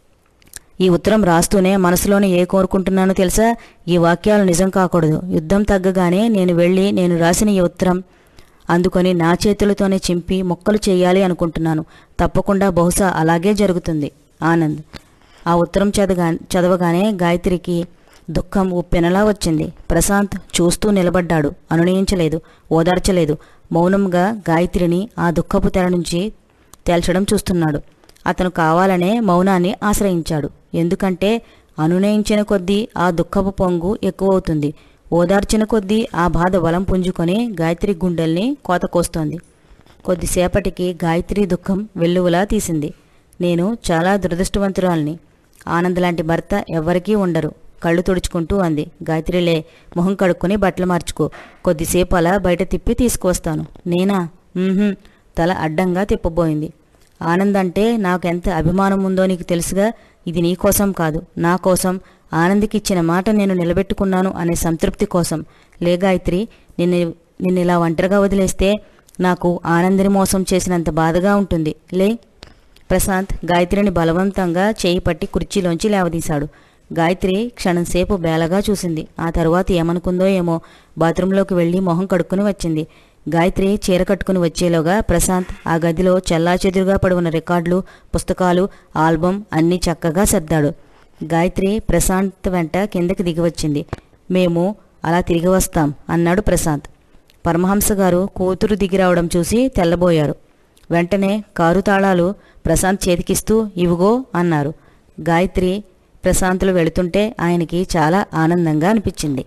ఈ ఉత్తరం రాస్తూనే మనసులోనే ఏ కోరుకుంటున్నానో తెలుసా ఈ వాక్యాలు నిజం కాకూడదు యుద్ధం తగ్గగానే నేను వెళ్ళి నేను రాసిన ఈ ఉత్తరం అందుకొని నా చేతులతోనే చింపి మొక్కలు చేయాలి అనుకుంటున్నాను తప్పకుండా బహుశా అలాగే జరుగుతుంది ఆనంద్ ఆ ఉత్తరం చదగా చదవగానే గాయత్రికి దుఃఖం ఉప్పెనలా వచ్చింది ప్రశాంత్ చూస్తూ నిలబడ్డాడు అనునయించలేదు ఓదార్చలేదు మౌనంగా గాయత్రిని ఆ దుఃఖపు తెర నుంచి తేల్చడం చూస్తున్నాడు అతను కావాలనే మౌనాన్ని ఆశ్రయించాడు ఎందుకంటే అనునయించిన కొద్దీ ఆ దుఃఖపు పొంగు ఎక్కువవుతుంది ఓదార్చిన కొద్దీ ఆ బాధ బలం పుంజుకొని గాయత్రి గుండెల్ని కోత కోస్తోంది కొద్దిసేపటికి గాయత్రి దుఃఖం వెల్లువలా తీసింది నేను చాలా దురదృష్టవంతురాల్ని ఆనంద్ లాంటి భర్త ఎవ్వరికీ ఉండరు కళ్ళు తుడుచుకుంటూ అంది గాయత్రిలే మొహం కడుక్కొని బట్టలు మార్చుకో కొద్దిసేపు అలా బయట తిప్పి తీసుకువస్తాను నేనా "ఉహుం," తల అడ్డంగా తిప్పబోయింది ఆనంద్ అంటే నాకు ఎంత అభిమానం ఉందో నీకు తెలుసుగా ఇది నీ కోసం కాదు నా కోసం ఆనంద్కి ఇచ్చిన మాట నేను నిలబెట్టుకున్నాను అనే సంతృప్తి కోసం లే గాయత్రి నిన్ను నిన్ను ఇలా ఒంటరిగా వదిలేస్తే నాకు ఆనందిని మోసం చేసినంత బాధగా ఉంటుంది లే ప్రశాంత్ గాయత్రిని బలవంతంగా చేయి పట్టి కుర్చీలోంచి లేవదీశాడు గాయత్రి క్షణంసేపు బేలగా చూసింది ఆ తరువాత ఏమనుకుందో ఏమో బాత్రూంలోకి వెళ్ళి మొహం కడుక్కుని వచ్చింది గాయత్రి చీర కట్టుకుని వచ్చేలోగా ప్రశాంత్ ఆ గదిలో చెల్లాచెదురుగా పడి ఉన్న రికార్డులు పుస్తకాలు ఆల్బం అన్నీ చక్కగా సర్దాడు గాయత్రి ప్రశాంత్ వెంట కిందకి దిగి వచ్చింది మేము అలా తిరిగి వస్తాం అన్నాడు ప్రశాంత్ పరమహంస గారు కూతురు దిగి రావడం చూసి తెల్లబోయారు వెంటనే కారు తాళాలు ప్రశాంత్ చేతికిస్తూ ఇవిగో అన్నారు గాయత్రి ప్రశాంతులు వెళుతుంటే ఆయనకి చాలా ఆనందంగా అనిపించింది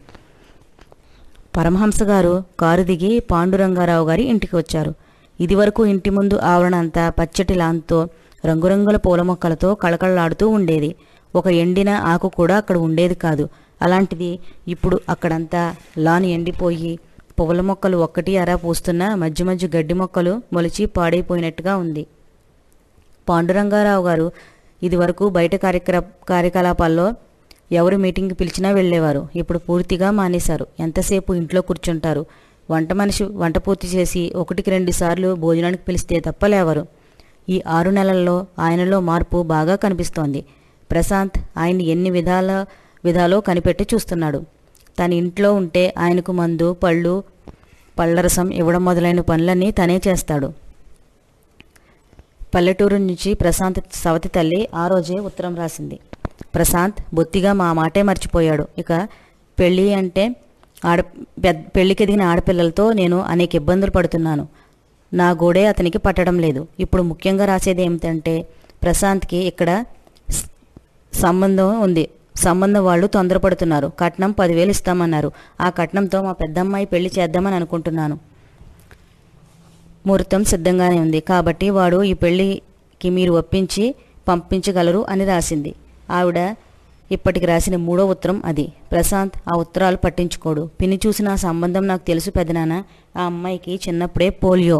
పరమహంస గారు కారు దిగి పాండురంగారావు గారి ఇంటికి వచ్చారు ఇదివరకు ఇంటి ముందు ఆవరణ అంతా పచ్చటి లాంతో రంగురంగుల పూల మొక్కలతో కళకళలాడుతూ ఉండేది ఒక ఎండిన ఆకు కూడా అక్కడ ఉండేది కాదు అలాంటిది ఇప్పుడు అక్కడంతా లాన్ ఎండిపోయి పువ్వుల మొక్కలు ఒక్కటి అరా పూస్తున్న మధ్య మధ్య గడ్డి మొక్కలు మొలిచి పాడైపోయినట్టుగా ఉంది పాండురంగారావు గారు ఇదివరకు బయట కార్యక్ర కార్యకలాపాల్లో ఎవరు మీటింగ్కి పిలిచినా వెళ్ళేవారు ఇప్పుడు పూర్తిగా మానేశారు ఎంతసేపు ఇంట్లో కూర్చుంటారు వంట మనిషి వంట పూర్తి చేసి ఒకటికి రెండు సార్లు భోజనానికి పిలిస్తే తప్ప లేవరు ఈ ఆరు నెలల్లో ఆయనలో మార్పు బాగా కనిపిస్తోంది ప్రశాంత్ ఆయన్ని ఎన్ని విధాల విధాలో కనిపెట్టి చూస్తున్నాడు తన ఇంట్లో ఉంటే ఆయనకు మందు పళ్ళు పళ్ళరసం ఇవ్వడం మొదలైన పనులన్నీ తనే చేస్తాడు పల్లెటూరు నుంచి ప్రశాంత్ సవతి తల్లి ఆ రోజే ఉత్తరం రాసింది ప్రశాంత్ బొత్తిగా మా మాటే మర్చిపోయాడు ఇక పెళ్ళి అంటే ఆడ పెద్ద పెళ్లికి ఎదిగిన ఆడపిల్లలతో నేను అనేక ఇబ్బందులు పడుతున్నాను నా గోడే అతనికి పట్టడం లేదు ఇప్పుడు ముఖ్యంగా రాసేది ఏమిటంటే ప్రశాంత్కి ఇక్కడ స- సంబంధం ఉంది సంబంధం వాళ్ళు తొందరపడుతున్నారు కట్నం పదివేలు ఇస్తామన్నారు ఆ కట్నంతో మా పెద్దమ్మాయి పెళ్లి చేద్దామని అనుకుంటున్నాను ముహూర్తం సిద్ధంగానే ఉంది కాబట్టి వాడు ఈ పెళ్లికి మీరు ఒప్పించి పంపించగలరు అని రాసింది ఆవిడ ఇప్పటికి రాసిన మూడో ఉత్తరం అది ప్రశాంత్ ఆ ఉత్తరాలు పట్టించుకోడు పిన్ని చూసిన ఆ సంబంధం నాకు తెలుసు పెదనాన్న ఆ అమ్మాయికి చిన్నప్పుడే పోలియో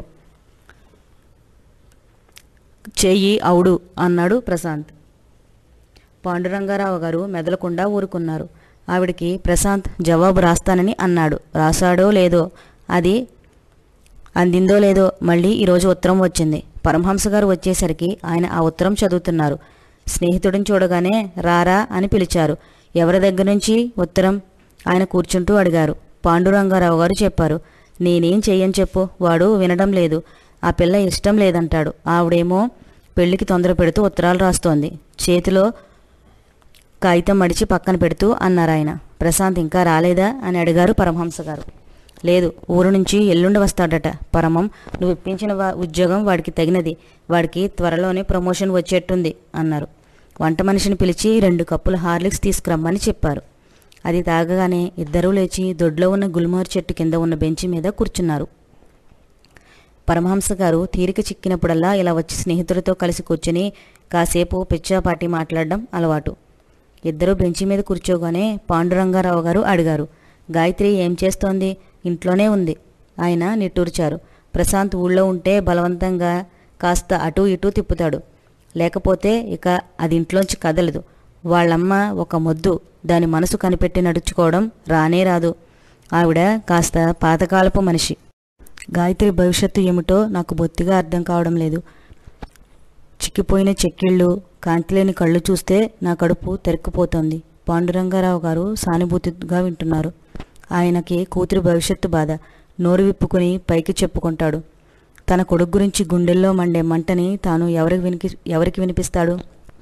చెయ్యి అవుడు అన్నాడు ప్రశాంత్ పాండురంగారావు గారు మెదలకుండా ఊరుకున్నారు ఆవిడికి ప్రశాంత్ జవాబు రాస్తానని అన్నాడు రాశాడో లేదో అది అందిందో లేదో మళ్ళీ ఈరోజు ఉత్తరం వచ్చింది పరమహంస గారు వచ్చేసరికి ఆయన ఆ ఉత్తరం చదువుతున్నారు స్నేహితుడిని చూడగానే రారా అని పిలిచారు ఎవరి దగ్గర నుంచి ఉత్తరం ఆయన కూర్చుంటూ అడిగారు పాండురంగారావు గారు చెప్పారు నేనేం చెయ్యని చెప్పు వాడు వినడం లేదు ఆ పిల్ల ఇష్టం లేదంటాడు ఆవిడేమో పెళ్లికి తొందర పెడుతూ ఉత్తరాలు రాస్తోంది చేతిలో కాగితం మడిచి పక్కన పెడుతూ అన్నారాయన ప్రశాంత్ ఇంకా రాలేదా అని అడిగారు పరమహంస గారు లేదు ఊరు నుంచి ఎల్లుండి వస్తాడట పరమం నువ్వు ఇప్పించిన వా- ఉద్యోగం వాడికి తగినది వాడికి త్వరలోనే ప్రమోషన్ వచ్చేట్టుంది అన్నారు వంట మనిషిని పిలిచి రెండు కప్పుల హార్లిక్స్ తీసుకురమ్మని చెప్పారు అది తాగగానే ఇద్దరూ లేచి దొడ్లో ఉన్న గుల్మోర్ చెట్టు కింద ఉన్న బెంచి మీద కూర్చున్నారు పరమహంస గారు తీరిక చిక్కినప్పుడల్లా ఇలా వచ్చి స్నేహితుడితో కలిసి కూర్చుని కాసేపు పిచ్చాపాటి మాట్లాడడం అలవాటు ఇద్దరు బెంచి మీద కూర్చోగానే పాండురంగారావు గారు అడిగారు గాయత్రి ఏం చేస్తోంది ఇంట్లోనే ఉంది ఆయన నిట్టూర్చారు ప్రశాంత్ ఊళ్ళో ఉంటే బలవంతంగా కాస్త అటూ ఇటూ తిప్పుతాడు లేకపోతే ఇక అది ఇంట్లోంచి కదలదు వాళ్ళమ్మ ఒక మొద్దు దాని మనసు కనిపెట్టి నడుచుకోవడం రానే రాదు ఆవిడ కాస్త పాతకాలపు మనిషి గాయత్రి భవిష్యత్తు ఏమిటో నాకు బొత్తిగా అర్థం కావడం లేదు చిక్కిపోయిన చెక్కిళ్ళు కాంతిలేని కళ్ళు చూస్తే నా కడుపు తెరుక్కుపోతోంది పాండురంగారావు గారు సానుభూతిగా వింటున్నారు ఆయనకి కూతురి భవిష్యత్తు బాధ నోరు విప్పుకుని పైకి చెప్పుకుంటాడు తన కొడుకు గురించి గుండెల్లో మండే మంటని తాను ఎవరికి వినికి ఎవరికి వినిపిస్తాడు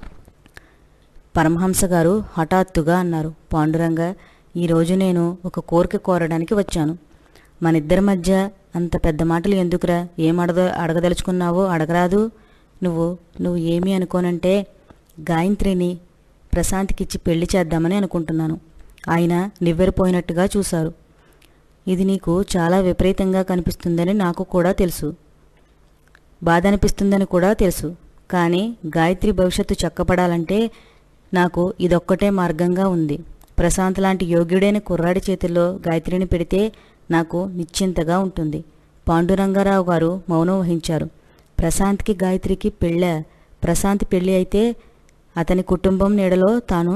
పరమహంస గారు హఠాత్తుగా అన్నారు పాండురంగ ఈరోజు నేను ఒక కోరిక కోరడానికి వచ్చాను మనిద్దరి మధ్య అంత పెద్ద మాటలు ఎందుకురా ఏం అడగ అడగదలుచుకున్నావో అడగరాదు నువ్వు నువ్వు ఏమీ అనుకోనంటే గాయత్రిని ప్రశాంత్కిచ్చి పెళ్లి చేద్దామని అనుకుంటున్నాను ఆయన నివ్వెరపోయినట్టుగా చూశారు ఇది నీకు చాలా విపరీతంగా కనిపిస్తుందని నాకు కూడా తెలుసు బాధ అనిపిస్తుందని కూడా తెలుసు కానీ గాయత్రి భవిష్యత్తు చక్కపడాలంటే నాకు ఇదొక్కటే మార్గంగా ఉంది ప్రశాంత్ లాంటి యోగ్యుడైన కుర్రాడి చేతుల్లో గాయత్రిని పెడితే నాకు నిశ్చింతగా ఉంటుంది పాండురంగారావు గారు మౌనం వహించారు ప్రశాంత్కి గాయత్రికి పెళ్ళ ప్రశాంత్ పెళ్ళి అయితే అతని కుటుంబం నీడలో తాను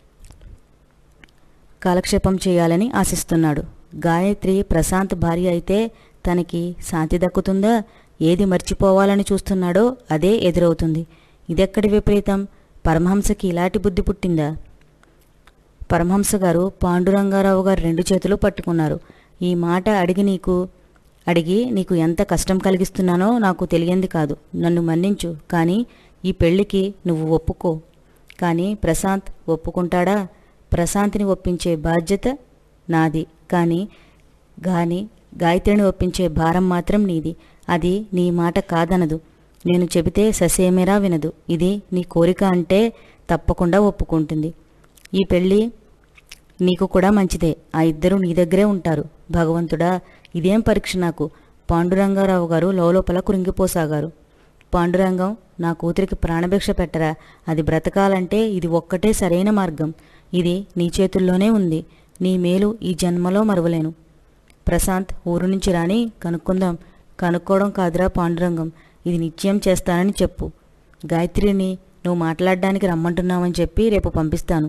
కాలక్షేపం చేయాలని ఆశిస్తున్నాడు గాయత్రి ప్రశాంత్ భార్య అయితే తనకి శాంతి దక్కుతుందా ఏది మర్చిపోవాలని చూస్తున్నాడో అదే ఎదురవుతుంది ఇదెక్కడి విపరీతం పరమహంసకి ఇలాంటి బుద్ధి పుట్టిందా పరమహంస గారు పాండురంగారావు గారు రెండు చేతులు పట్టుకున్నారు ఈ మాట అడిగి నీకు అడిగి నీకు ఎంత కష్టం కలిగిస్తున్నానో నాకు తెలియంది కాదు నన్ను మన్నించు కానీ ఈ పెళ్లికి నువ్వు ఒప్పుకో కానీ ప్రశాంత్ ఒప్పుకుంటాడా ప్రశాంత్ని ఒప్పించే బాధ్యత నాది కానీ గాని గాయత్రిని ఒప్పించే భారం మాత్రం నీది అది నీ మాట కాదనదు నేను చెబితే ససేమిరా వినదు ఇది నీ కోరిక అంటే తప్పకుండా ఒప్పుకుంటుంది ఈ పెళ్ళి నీకు కూడా మంచిదే ఆ ఇద్దరు నీ దగ్గరే ఉంటారు భగవంతుడా ఇదేం పరీక్ష నాకు పాండురంగారావు గారు లోపల కృంగిపోసాగారు పాండురంగం నా కూతురికి ప్రాణభిక్ష పెట్టరా అది బ్రతకాలంటే ఇది ఒక్కటే సరైన మార్గం ఇది నీ చేతుల్లోనే ఉంది నీ మేలు ఈ జన్మలో మరువలేను ప్రశాంత్ ఊరు నుంచి రాని కనుక్కుందాం కనుక్కోవడం కాదురా పాండురంగం ఇది నిశ్చయం చేస్తానని చెప్పు గాయత్రిని నువ్వు మాట్లాడడానికి రమ్మంటున్నావని చెప్పి రేపు పంపిస్తాను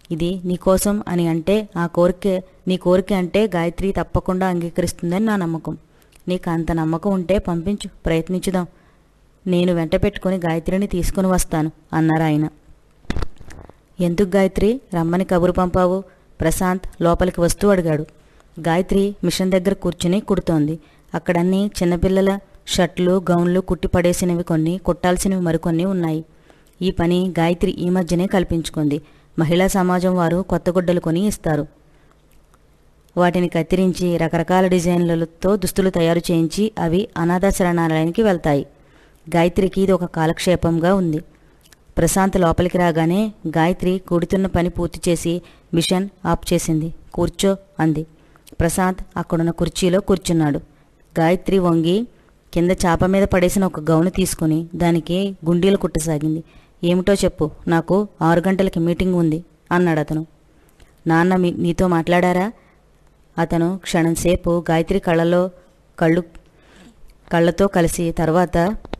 ఇది నీకోసం అని అంటే ఆ కోరిక నీ కోరిక అంటే గాయత్రి తప్పకుండా అంగీకరిస్తుందని నా నమ్మకం నీకు అంత నమ్మకం ఉంటే పంపించు ప్రయత్నించుదాం నేను వెంట పెట్టుకుని గాయత్రిని తీసుకుని వస్తాను అన్నారు ఆయన ఎందుకు గాయత్రి రమ్మని కబురు పంపావు ప్రశాంత్ లోపలికి వస్తూ అడిగాడు గాయత్రి మిషన్ దగ్గర కూర్చుని కుడుతోంది అక్కడన్నీ చిన్నపిల్లల షర్ట్లు గౌన్లు కుట్టి పడేసినవి కొన్ని కుట్టాల్సినవి మరికొన్ని ఉన్నాయి ఈ పని గాయత్రి ఈ మధ్యనే కల్పించుకుంది మహిళా సమాజం వారు కొత్త గుడ్డలు కొని ఇస్తారు వాటిని కత్తిరించి రకరకాల డిజైన్లతో దుస్తులు తయారు చేయించి అవి అనాథ శరణాలయానికి వెళ్తాయి గాయత్రికి ఇది ఒక కాలక్షేపంగా ఉంది ప్రశాంత్ లోపలికి రాగానే గాయత్రి కూడుతున్న పని పూర్తి చేసి మిషన్ ఆఫ్ చేసింది కూర్చో అంది ప్రశాంత్ అక్కడున్న కుర్చీలో కూర్చున్నాడు గాయత్రి వంగి కింద చాప మీద పడేసిన ఒక గౌను తీసుకుని దానికి గుండీలు కుట్టసాగింది ఏమిటో చెప్పు నాకు ఆరు గంటలకి మీటింగ్ ఉంది అన్నాడు అతను నాన్న మీ నీతో మాట్లాడారా అతను క్షణంసేపు గాయత్రి కళ్ళలో కళ్ళు కళ్ళతో కలిసి తర్వాత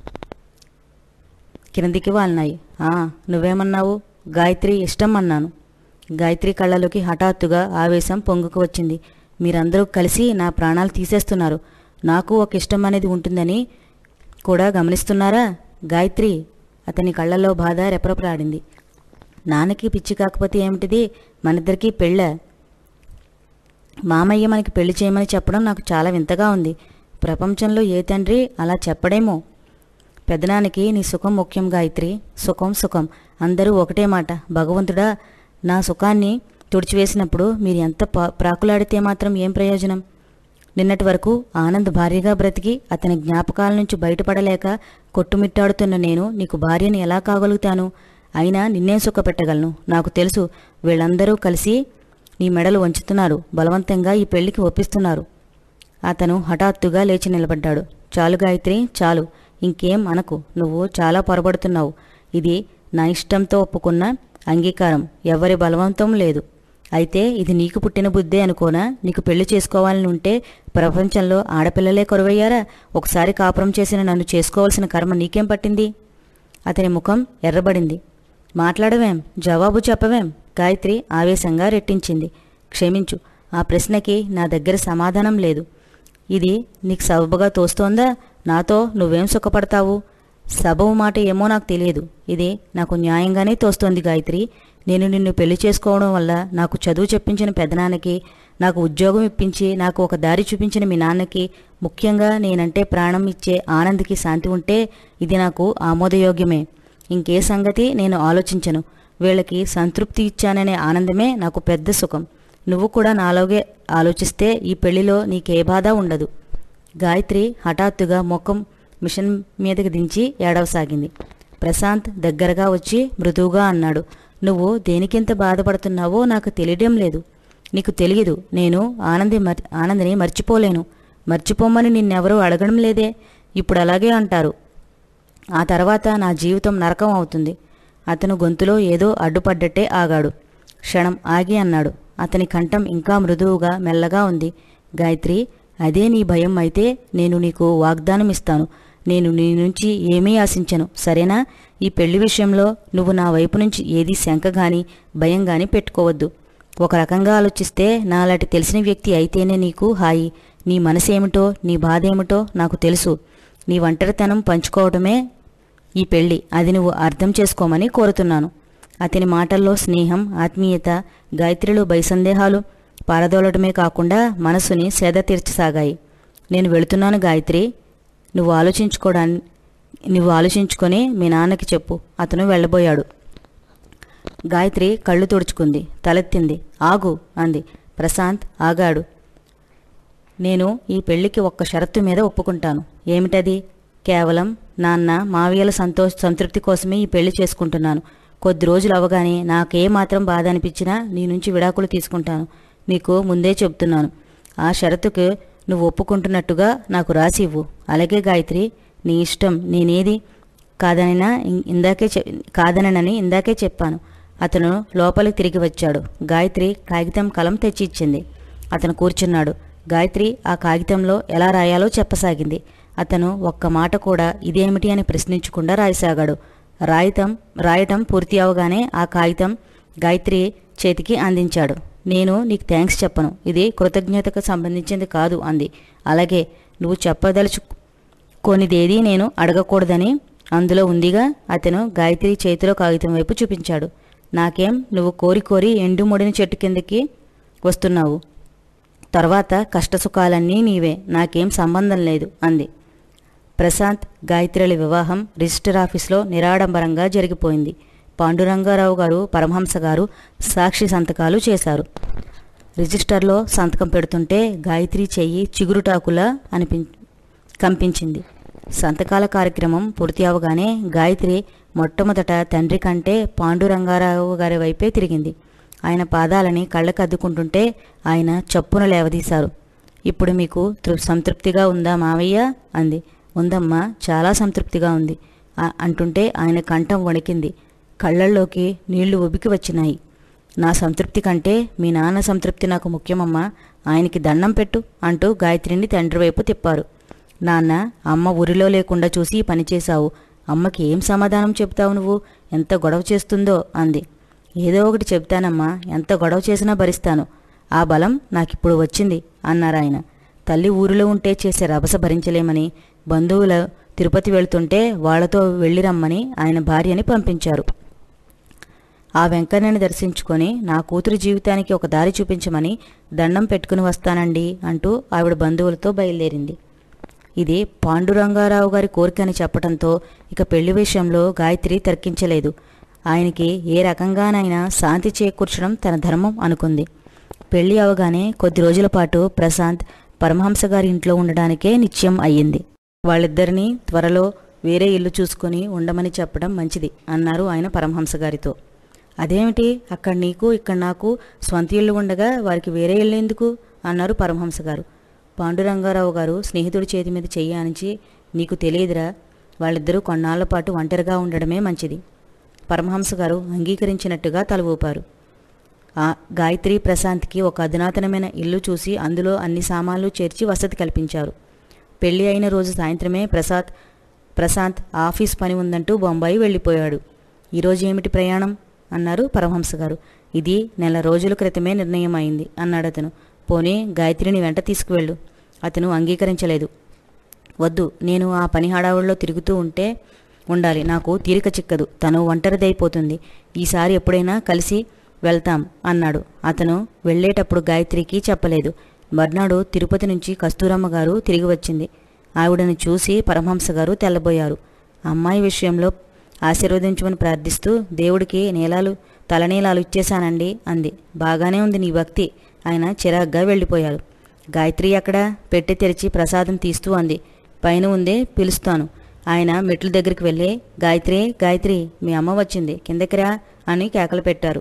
కిందికి వాలినాయి ఆ నువ్వేమన్నావు గాయత్రి ఇష్టం అన్నాను గాయత్రి కళ్ళలోకి హఠాత్తుగా ఆవేశం పొంగుకు వచ్చింది మీరందరూ కలిసి నా ప్రాణాలు తీసేస్తున్నారు నాకు ఒక ఇష్టం అనేది ఉంటుందని కూడా గమనిస్తున్నారా గాయత్రి అతని కళ్ళల్లో బాధ రెపరెపలాడింది నాన్నకి పిచ్చి కాకపోతే ఏమిటిది మనిద్దరికీ పెళ్ళ మామయ్య మనకి పెళ్లి చేయమని చెప్పడం నాకు చాలా వింతగా ఉంది ప్రపంచంలో ఏ తండ్రి అలా చెప్పడేమో పెదనానికి నీ సుఖం ముఖ్యం గాయత్రి సుఖం సుఖం అందరూ ఒకటే మాట భగవంతుడా నా సుఖాన్ని తుడిచివేసినప్పుడు మీరు ఎంత పా ప్రాకులాడితే మాత్రం ఏం ప్రయోజనం నిన్నటి వరకు ఆనంద్ భార్యగా బ్రతికి అతని జ్ఞాపకాల నుంచి బయటపడలేక కొట్టుమిట్టాడుతున్న నేను నీకు భార్యని ఎలా కాగలుగుతాను అయినా నిన్నే సుఖపెట్టగలను నాకు తెలుసు వీళ్ళందరూ కలిసి నీ మెడలు వంచుతున్నారు బలవంతంగా ఈ పెళ్లికి ఒప్పిస్తున్నారు అతను హఠాత్తుగా లేచి నిలబడ్డాడు చాలు గాయత్రి చాలు ఇంకేం అనకు నువ్వు చాలా పొరబడుతున్నావు ఇది నా ఇష్టంతో ఒప్పుకున్న అంగీకారం ఎవరి బలవంతం లేదు అయితే ఇది నీకు పుట్టిన బుద్ధే అనుకోనా నీకు పెళ్లి చేసుకోవాలని ఉంటే ప్రపంచంలో ఆడపిల్లలే కొరవయ్యారా ఒకసారి కాపురం చేసిన నన్ను చేసుకోవాల్సిన కర్మ నీకేం పట్టింది అతని ముఖం ఎర్రబడింది మాట్లాడవేం జవాబు చెప్పవేం గాయత్రి ఆవేశంగా రెట్టించింది క్షమించు ఆ ప్రశ్నకి నా దగ్గర సమాధానం లేదు ఇది నీకు సబబుగా తోస్తోందా నాతో నువ్వేం సుఖపడతావు సబబు మాట ఏమో నాకు తెలియదు ఇది నాకు న్యాయంగానే తోస్తోంది గాయత్రి నేను నిన్ను పెళ్లి చేసుకోవడం వల్ల నాకు చదువు చెప్పించిన పెదనాన్నకి నాకు ఉద్యోగం ఇప్పించి నాకు ఒక దారి చూపించిన మీ నాన్నకి ముఖ్యంగా నేనంటే ప్రాణం ఇచ్చే ఆనంద్కి శాంతి ఉంటే ఇది నాకు ఆమోదయోగ్యమే ఇంకే సంగతి నేను ఆలోచించను వీళ్ళకి సంతృప్తి ఇచ్చాననే ఆనందమే నాకు పెద్ద సుఖం నువ్వు కూడా నాలోగే ఆలోచిస్తే ఈ పెళ్లిలో నీకే బాధ ఉండదు గాయత్రి హఠాత్తుగా ముఖం మిషన్ మీదకి దించి ఏడవసాగింది ప్రశాంత్ దగ్గరగా వచ్చి మృదువుగా అన్నాడు నువ్వు దేనికింత బాధపడుతున్నావో నాకు తెలియడం లేదు నీకు తెలియదు నేను ఆనంది మర్ ఆనందిని మర్చిపోలేను మర్చిపోమని నిన్నెవరూ అడగడం లేదే ఇప్పుడు అలాగే అంటారు ఆ తర్వాత నా జీవితం నరకం అవుతుంది అతను గొంతులో ఏదో అడ్డుపడ్డట్టే ఆగాడు క్షణం ఆగి అన్నాడు అతని కంఠం ఇంకా మృదువుగా మెల్లగా ఉంది గాయత్రి అదే నీ భయం అయితే నేను నీకు వాగ్దానం ఇస్తాను నేను నీ నుంచి ఏమీ ఆశించను సరేనా ఈ పెళ్లి విషయంలో నువ్వు నా వైపు నుంచి ఏదీ శంక గాని భయం గాని పెట్టుకోవద్దు ఒక రకంగా ఆలోచిస్తే నాలాంటి తెలిసిన వ్యక్తి అయితేనే నీకు హాయి నీ మనసేమిటో నీ బాధ ఏమిటో నాకు తెలుసు నీ ఒంటరితనం పంచుకోవడమే ఈ పెళ్లి అది నువ్వు అర్థం చేసుకోమని కోరుతున్నాను అతని మాటల్లో స్నేహం ఆత్మీయత గాయత్రిలో భయసందేహాలు పారదోలటమే కాకుండా మనసుని సేద తీర్చసాగాయి నేను వెళుతున్నాను గాయత్రి నువ్వు ఆలోచించుకోవడాన్ని నువ్వు ఆలోచించుకొని మీ నాన్నకి చెప్పు అతను వెళ్ళబోయాడు గాయత్రి కళ్ళు తుడుచుకుంది తలెత్తింది ఆగు అంది ప్రశాంత్ ఆగాడు నేను ఈ పెళ్లికి ఒక్క షరతు మీద ఒప్పుకుంటాను ఏమిటది కేవలం నాన్న మావయ్యల సంతోష సంతృప్తి కోసమే ఈ పెళ్లి చేసుకుంటున్నాను కొద్ది రోజులు అవగానే నాకే మాత్రం బాధ అనిపించినా నీ నుంచి విడాకులు తీసుకుంటాను నీకు ముందే చెప్తున్నాను ఆ షరతుకు నువ్వు ఒప్పుకుంటున్నట్టుగా నాకు రాసి ఇవ్వు అలాగే గాయత్రి నీ ఇష్టం నేనేది కాదనినా ఇం- ఇందాకే చె కాదనని ఇందాకే చెప్పాను అతను లోపలికి తిరిగి వచ్చాడు గాయత్రి కాగితం కలం తెచ్చి ఇచ్చింది అతను కూర్చున్నాడు గాయత్రి ఆ కాగితంలో ఎలా రాయాలో చెప్పసాగింది అతను ఒక్క మాట కూడా ఇదేమిటి అని ప్రశ్నించకుండా రాయసాగాడు రాయటం రాయటం పూర్తి అవగానే ఆ కాగితం గాయత్రి చేతికి అందించాడు నేను నీకు థ్యాంక్స్ చెప్పను ఇది కృతజ్ఞతకు సంబంధించింది కాదు అంది అలాగే నువ్వు చెప్పదలుచు కొనిదేది నేను అడగకూడదని అందులో ఉందిగా అతను గాయత్రి చేతిలో కాగితం వైపు చూపించాడు నాకేం నువ్వు కోరి కోరి ఎండుముడిన చెట్టు కిందకి వస్తున్నావు తర్వాత కష్టసుఖాలన్నీ నీవే నాకేం సంబంధం లేదు అంది ప్రశాంత్ గాయత్రిల వివాహం రిజిస్టర్ ఆఫీస్లో నిరాడంబరంగా జరిగిపోయింది పాండురంగారావు గారు పరమహంస గారు సాక్షి సంతకాలు చేశారు రిజిస్టర్లో సంతకం పెడుతుంటే గాయత్రి చెయ్యి చిగురుటాకులా అనిపి కంపించింది సంతకాల కార్యక్రమం పూర్తి అవగానే గాయత్రి మొట్టమొదట తండ్రి కంటే పాండురంగారావు గారి వైపే తిరిగింది ఆయన పాదాలని కళ్ళకు అద్దుకుంటుంటే ఆయన చప్పున లేవదీశారు ఇప్పుడు మీకు తృ సంతృప్తిగా ఉందా మావయ్య అంది ఉందమ్మా చాలా సంతృప్తిగా ఉంది ఆ- అంటుంటే ఆయన కంఠం వణికింది కళ్ళల్లోకి నీళ్లు ఉబికి వచ్చినాయి నా సంతృప్తి కంటే మీ నాన్న సంతృప్తి నాకు ముఖ్యమమ్మా ఆయనకి దండం పెట్టు అంటూ గాయత్రిని తండ్రి వైపు తిప్పారు నాన్న అమ్మ ఊరిలో లేకుండా చూసి ఈ పని చేశావు అమ్మకి ఏం సమాధానం చెప్తావు నువ్వు ఎంత గొడవ చేస్తుందో అంది ఏదో ఒకటి చెప్తానమ్మా ఎంత గొడవ చేసినా భరిస్తాను ఆ బలం నాకిప్పుడు వచ్చింది అన్నారాయన తల్లి ఊరిలో ఉంటే చేసే రభస భరించలేమని బంధువులు తిరుపతి వెళ్తుంటే వాళ్లతో వెళ్ళిరమ్మని ఆయన భార్యని పంపించారు ఆ వెంకన్నని దర్శించుకొని నా కూతురు జీవితానికి ఒక దారి చూపించమని దండం పెట్టుకుని వస్తానండి అంటూ ఆవిడ బంధువులతో బయలుదేరింది ఇది పాండురంగారావు గారి కోరికని చెప్పడంతో ఇక పెళ్లి విషయంలో గాయత్రి తర్కించలేదు ఆయనకి ఏ రకంగానైనా శాంతి చేకూర్చడం తన ధర్మం అనుకుంది పెళ్లి అవగానే కొద్ది రోజుల పాటు ప్రశాంత్ పరమహంస గారి ఇంట్లో ఉండడానికే నిశ్చయం అయ్యింది వాళ్ళిద్దరినీ త్వరలో వేరే ఇల్లు చూసుకొని ఉండమని చెప్పడం మంచిది అన్నారు ఆయన పరమహంస గారితో అదేమిటి అక్కడ నీకు ఇక్కడ నాకు స్వంత ఇల్లు ఉండగా వారికి వేరే ఇల్లు ఎందుకు అన్నారు పరమహంస గారు పాండురంగారావు గారు స్నేహితుడి చేతి మీద చెయ్యి ఆనించి నీకు తెలియదురా వాళ్ళిద్దరూ కొన్నాళ్ల పాటు ఒంటరిగా ఉండడమే మంచిది పరమహంస గారు అంగీకరించినట్టుగా తల ఊపారు ఆ గాయత్రి ప్రశాంత్కి ఒక అధునాతనమైన ఇల్లు చూసి అందులో అన్ని సామాన్లు చేర్చి వసతి కల్పించారు పెళ్లి అయిన రోజు సాయంత్రమే ప్రసాద్ ప్రశాంత్ ఆఫీస్ పని ఉందంటూ బొంబాయి వెళ్ళిపోయాడు ఈరోజు ఏమిటి ప్రయాణం అన్నారు పరమహంస గారు ఇది నెల రోజుల క్రితమే నిర్ణయం అయింది అన్నాడు అతను పోనీ గాయత్రిని వెంట తీసుకువెళ్ళు అతను అంగీకరించలేదు వద్దు నేను ఆ పని హడావుల్లో తిరుగుతూ ఉంటే ఉండాలి నాకు తీరిక చిక్కదు తను ఒంటరిదైపోతుంది ఈసారి ఎప్పుడైనా కలిసి వెళ్తాం అన్నాడు అతను వెళ్ళేటప్పుడు గాయత్రికి చెప్పలేదు మర్నాడు తిరుపతి నుంచి కస్తూరమ్మ గారు తిరిగి వచ్చింది ఆవిడని చూసి పరమహంస గారు తెల్లబోయారు అమ్మాయి విషయంలో ఆశీర్వదించమని ప్రార్థిస్తూ దేవుడికి నీలాలు తలనీలాలు ఇచ్చేశానండి అంది బాగానే ఉంది నీ భక్తి ఆయన చిరాగ్గా వెళ్ళిపోయారు గాయత్రి అక్కడ పెట్టి తెరిచి ప్రసాదం తీస్తూ అంది పైన ఉందే పిలుస్తాను ఆయన మెట్ల దగ్గరికి వెళ్ళి గాయత్రి గాయత్రి మీ అమ్మ వచ్చింది కిందకి రా అని కేకలు పెట్టారు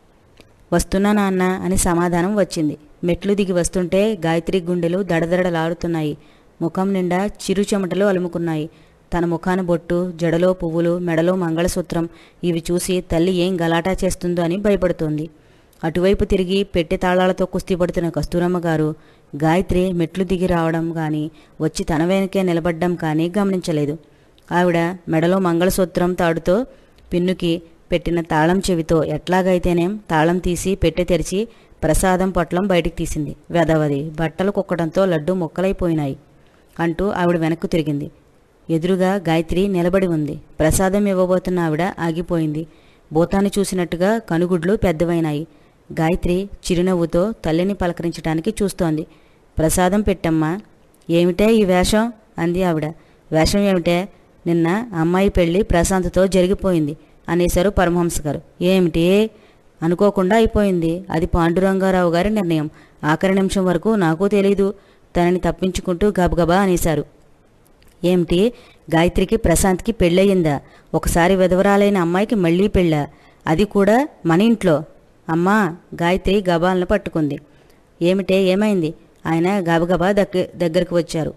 వస్తున్నా నాన్న అని సమాధానం వచ్చింది మెట్లు దిగి వస్తుంటే గాయత్రి గుండెలు దడదడలాడుతున్నాయి ముఖం నిండా చిరు చెమటలు అలుముకున్నాయి తన ముఖాన బొట్టు జడలో పువ్వులు మెడలో మంగళసూత్రం ఇవి చూసి తల్లి ఏం గలాటా చేస్తుందో అని భయపడుతోంది అటువైపు తిరిగి పెట్టె తాళాలతో కుస్తీ పడుతున్న కస్తూరమ్మ గారు గాయత్రి మెట్లు దిగి రావడం కానీ వచ్చి తన వెనకే నిలబడ్డం కానీ గమనించలేదు ఆవిడ మెడలో మంగళసూత్రం తాడుతో పిన్నుకి పెట్టిన తాళం చెవితో ఎట్లాగైతేనేం తాళం తీసి పెట్టె తెరిచి ప్రసాదం పొట్లం బయటికి తీసింది వెదవది బట్టలు కుక్కడంతో లడ్డు మొక్కలైపోయినాయి అంటూ ఆవిడ వెనక్కు తిరిగింది ఎదురుగా గాయత్రి నిలబడి ఉంది ప్రసాదం ఇవ్వబోతున్న ఆవిడ ఆగిపోయింది భూతాన్ని చూసినట్టుగా కనుగుడ్లు పెద్దవైనాయి గాయత్రి చిరునవ్వుతో తల్లిని పలకరించడానికి చూస్తోంది ప్రసాదం పెట్టమ్మా ఏమిటే ఈ వేషం అంది ఆవిడ వేషం ఏమిటే నిన్న అమ్మాయి పెళ్లి ప్రశాంత్తో జరిగిపోయింది అనేశారు పరమహంస గారు ఏమిటి అనుకోకుండా అయిపోయింది అది పాండురంగారావు గారి నిర్ణయం ఆఖరి నిమిషం వరకు నాకు తెలీదు తనని తప్పించుకుంటూ గబగబా అనేశారు ఏమిటి గాయత్రికి ప్రశాంత్కి పెళ్ళయిందా ఒకసారి విధవరాలైన అమ్మాయికి మళ్ళీ పెళ్ళా అది కూడా మన ఇంట్లో అమ్మా గాయత్రి గబాలను పట్టుకుంది ఏమిటే ఏమైంది ఆయన గబగబా దగ్గ దగ్గరకు వచ్చారు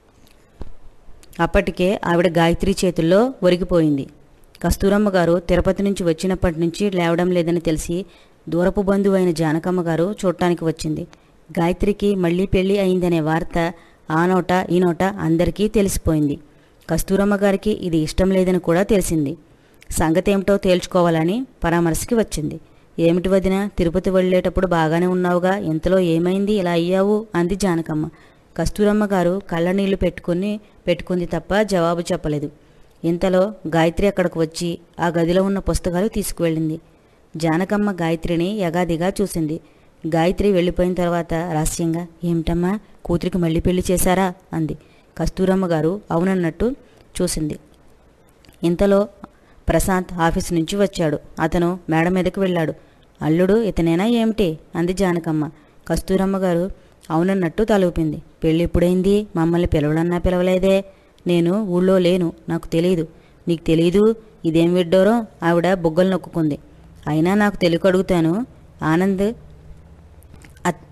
అప్పటికే ఆవిడ గాయత్రి చేతుల్లో ఒరిగిపోయింది కస్తూరమ్మ గారు తిరుపతి నుంచి వచ్చినప్పటి నుంచి లేవడం లేదని తెలిసి దూరపు బంధువు అయిన జానకమ్మ గారు చూడటానికి వచ్చింది గాయత్రికి మళ్ళీ పెళ్లి అయిందనే వార్త ఆ నోట ఈ నోట అందరికీ తెలిసిపోయింది కస్తూరమ్మ గారికి ఇది ఇష్టం లేదని కూడా తెలిసింది సంగతేమిటో తేల్చుకోవాలని పరామర్శకి వచ్చింది ఏమిటి వదిన తిరుపతి వెళ్ళేటప్పుడు బాగానే ఉన్నావుగా ఇంతలో ఏమైంది ఇలా అయ్యావు అంది జానకమ్మ కస్తూరమ్మ గారు కళ్ళ నీళ్లు పెట్టుకుని పెట్టుకుంది తప్ప జవాబు చెప్పలేదు ఇంతలో గాయత్రి అక్కడికి వచ్చి ఆ గదిలో ఉన్న పుస్తకాలు తీసుకువెళ్ళింది జానకమ్మ గాయత్రిని యగాదిగా చూసింది గాయత్రి వెళ్ళిపోయిన తర్వాత రహస్యంగా ఏమిటమ్మా కూతురికి మళ్ళీ పెళ్లి చేశారా అంది కస్తూరమ్మ గారు అవునన్నట్టు చూసింది ఇంతలో ప్రశాంత్ ఆఫీస్ నుంచి వచ్చాడు అతను మేడ మీదకి వెళ్ళాడు అల్లుడు ఇతనేనా ఏమిటి అంది జానకమ్మ కస్తూరమ్మ గారు అవునన్నట్టు తలూపింది పెళ్ళి ఎప్పుడైంది మమ్మల్ని పిలవడన్నా పిలవలేదే నేను ఊళ్ళో లేను నాకు తెలియదు నీకు తెలీదు ఇదేం విడ్డోరో ఆవిడ బుగ్గలు నొక్కుకుంది అయినా నాకు తెలియక అడుగుతాను ఆనంద్ అత్-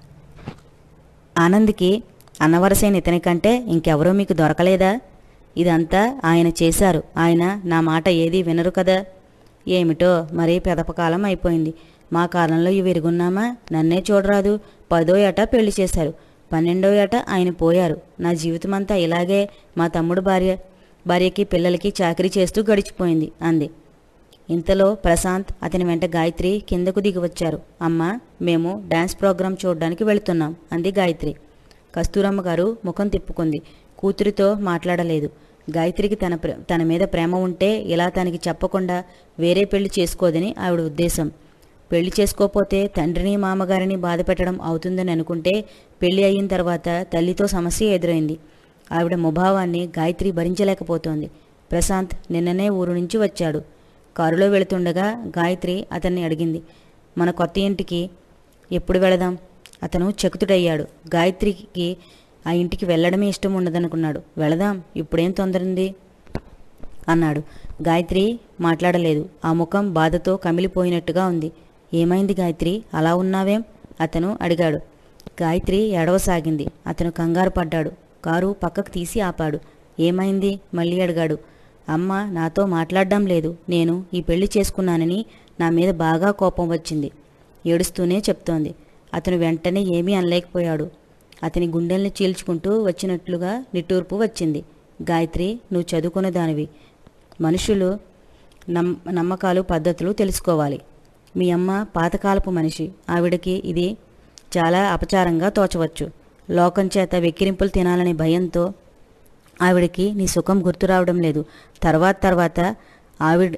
ఆనంద్కి అన్నవరసైన ఇతని కంటే ఇంకెవరూ మీకు దొరకలేదా ఇదంతా ఆయన చేశారు ఆయన నా మాట ఏదీ వినరు కదా ఏమిటో మరీ పెదపకాలం అయిపోయింది మా కాలంలో ఇవి ఎరుగున్నామా నన్నే చూడరాదు పదో ఏట పెళ్లి చేశారు పన్నెండో ఏట ఆయన పోయారు నా జీవితమంతా ఇలాగే మా తమ్ముడు భార్య భార్యకి పిల్లలకి చాకరీ చేస్తూ గడిచిపోయింది అంది ఇంతలో ప్రశాంత్ అతని వెంట గాయత్రి కిందకు దిగి వచ్చారు అమ్మ మేము డాన్స్ ప్రోగ్రాం చూడడానికి వెళుతున్నాం అంది గాయత్రి కస్తూరమ్మ గారు ముఖం తిప్పుకుంది కూతురితో మాట్లాడలేదు గాయత్రికి తన ప్ర- తన మీద ప్రేమ ఉంటే ఇలా తనకి చెప్పకుండా వేరే పెళ్లి చేసుకోదని ఆవిడ ఉద్దేశం పెళ్లి చేసుకోపోతే తండ్రిని మామగారిని బాధ పెట్టడం అవుతుందని అనుకుంటే పెళ్లి అయిన తర్వాత తల్లితో సమస్య ఎదురైంది ఆవిడ ముభావాన్ని గాయత్రి భరించలేకపోతోంది ప్రశాంత్ నిన్ననే ఊరు నుంచి వచ్చాడు కారులో వెళుతుండగా గాయత్రి అతన్ని అడిగింది మన కొత్త ఇంటికి ఎప్పుడు వెళదాం అతను చకుతుడయ్యాడు గాయత్రికి ఆ ఇంటికి వెళ్ళడమే ఇష్టం ఉండదనుకున్నాడు వెళదాం ఇప్పుడేం తొందరంది అన్నాడు గాయత్రి మాట్లాడలేదు ఆ ముఖం బాధతో కమిలిపోయినట్టుగా ఉంది ఏమైంది గాయత్రి అలా ఉన్నావేం అతను అడిగాడు గాయత్రి ఏడవసాగింది అతను కంగారు పడ్డాడు కారు పక్కకు తీసి ఆపాడు ఏమైంది మళ్ళీ అడిగాడు అమ్మ నాతో మాట్లాడడం లేదు నేను ఈ పెళ్లి చేసుకున్నానని నా మీద బాగా కోపం వచ్చింది ఏడుస్తూనే చెప్తోంది అతను వెంటనే ఏమీ అనలేకపోయాడు అతని గుండెల్ని చీల్చుకుంటూ వచ్చినట్లుగా నిట్టూర్పు వచ్చింది గాయత్రి నువ్వు చదువుకున్న దానివి మనుషులు నమ్ నమ్మకాలు పద్ధతులు తెలుసుకోవాలి మీ అమ్మ పాతకాలపు మనిషి ఆవిడకి ఇది చాలా అపచారంగా తోచవచ్చు లోకం చేత వెక్కిరింపులు తినాలనే భయంతో ఆవిడకి నీ సుఖం గుర్తు రావడం లేదు తర్వాత తర్వాత ఆవిడ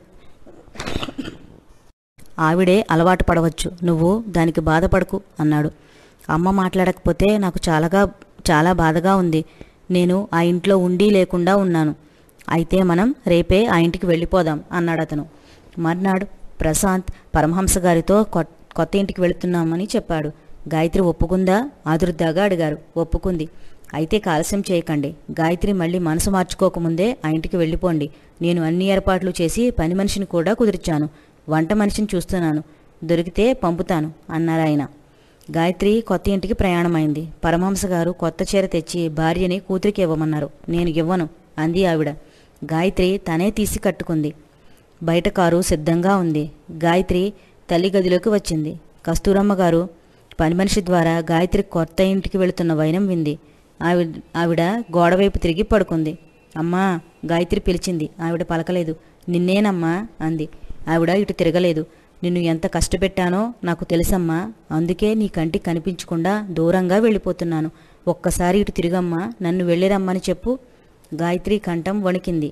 ఆవిడే అలవాటు పడవచ్చు నువ్వు దానికి బాధపడకు అన్నాడు అమ్మ మాట్లాడకపోతే నాకు చాలాగా చాలా బాధగా ఉంది నేను ఆ ఇంట్లో ఉండి లేకుండా ఉన్నాను అయితే మనం రేపే ఆ ఇంటికి వెళ్ళిపోదాం అన్నాడు అతను మర్నాడు ప్రశాంత్ పరమహంస గారితో కొ- కొత్త ఇంటికి వెళుతున్నామని చెప్పాడు గాయత్రి ఒప్పుకుందా ఆదుర్దాగా అడిగారు ఒప్పుకుంది అయితే కాలస్యం చేయకండి గాయత్రి మళ్ళీ మనసు మార్చుకోకముందే ఆ ఇంటికి వెళ్ళిపోండి నేను అన్ని ఏర్పాట్లు చేసి పని మనిషిని కూడా కుదిర్చాను వంట మనిషిని చూస్తున్నాను దొరికితే పంపుతాను అన్నారాయన గాయత్రి కొత్త ఇంటికి ప్రయాణమైంది పరమహంస గారు కొత్త చీర తెచ్చి భార్యని కూతురికి ఇవ్వమన్నారు నేను ఇవ్వను అంది ఆవిడ గాయత్రి తనే తీసి కట్టుకుంది బయట కారు సిద్ధంగా ఉంది గాయత్రి తల్లి గదిలోకి వచ్చింది కస్తూరమ్మ గారు పని మనిషి ద్వారా గాయత్రి కొత్త ఇంటికి వెళుతున్న వైనం వింది ఆవిడ ఆవిడ గోడవైపు తిరిగి పడుకుంది అమ్మా గాయత్రి పిలిచింది ఆవిడ పలకలేదు నిన్నేనమ్మా అంది ఆవిడ ఇటు తిరగలేదు నిన్ను ఎంత కష్టపెట్టానో నాకు తెలుసమ్మా అందుకే నీ కంటికి కనిపించకుండా దూరంగా వెళ్ళిపోతున్నాను ఒక్కసారి ఇటు తిరిగమ్మా నన్ను వెళ్ళిరమ్మని చెప్పు గాయత్రి కంఠం వణికింది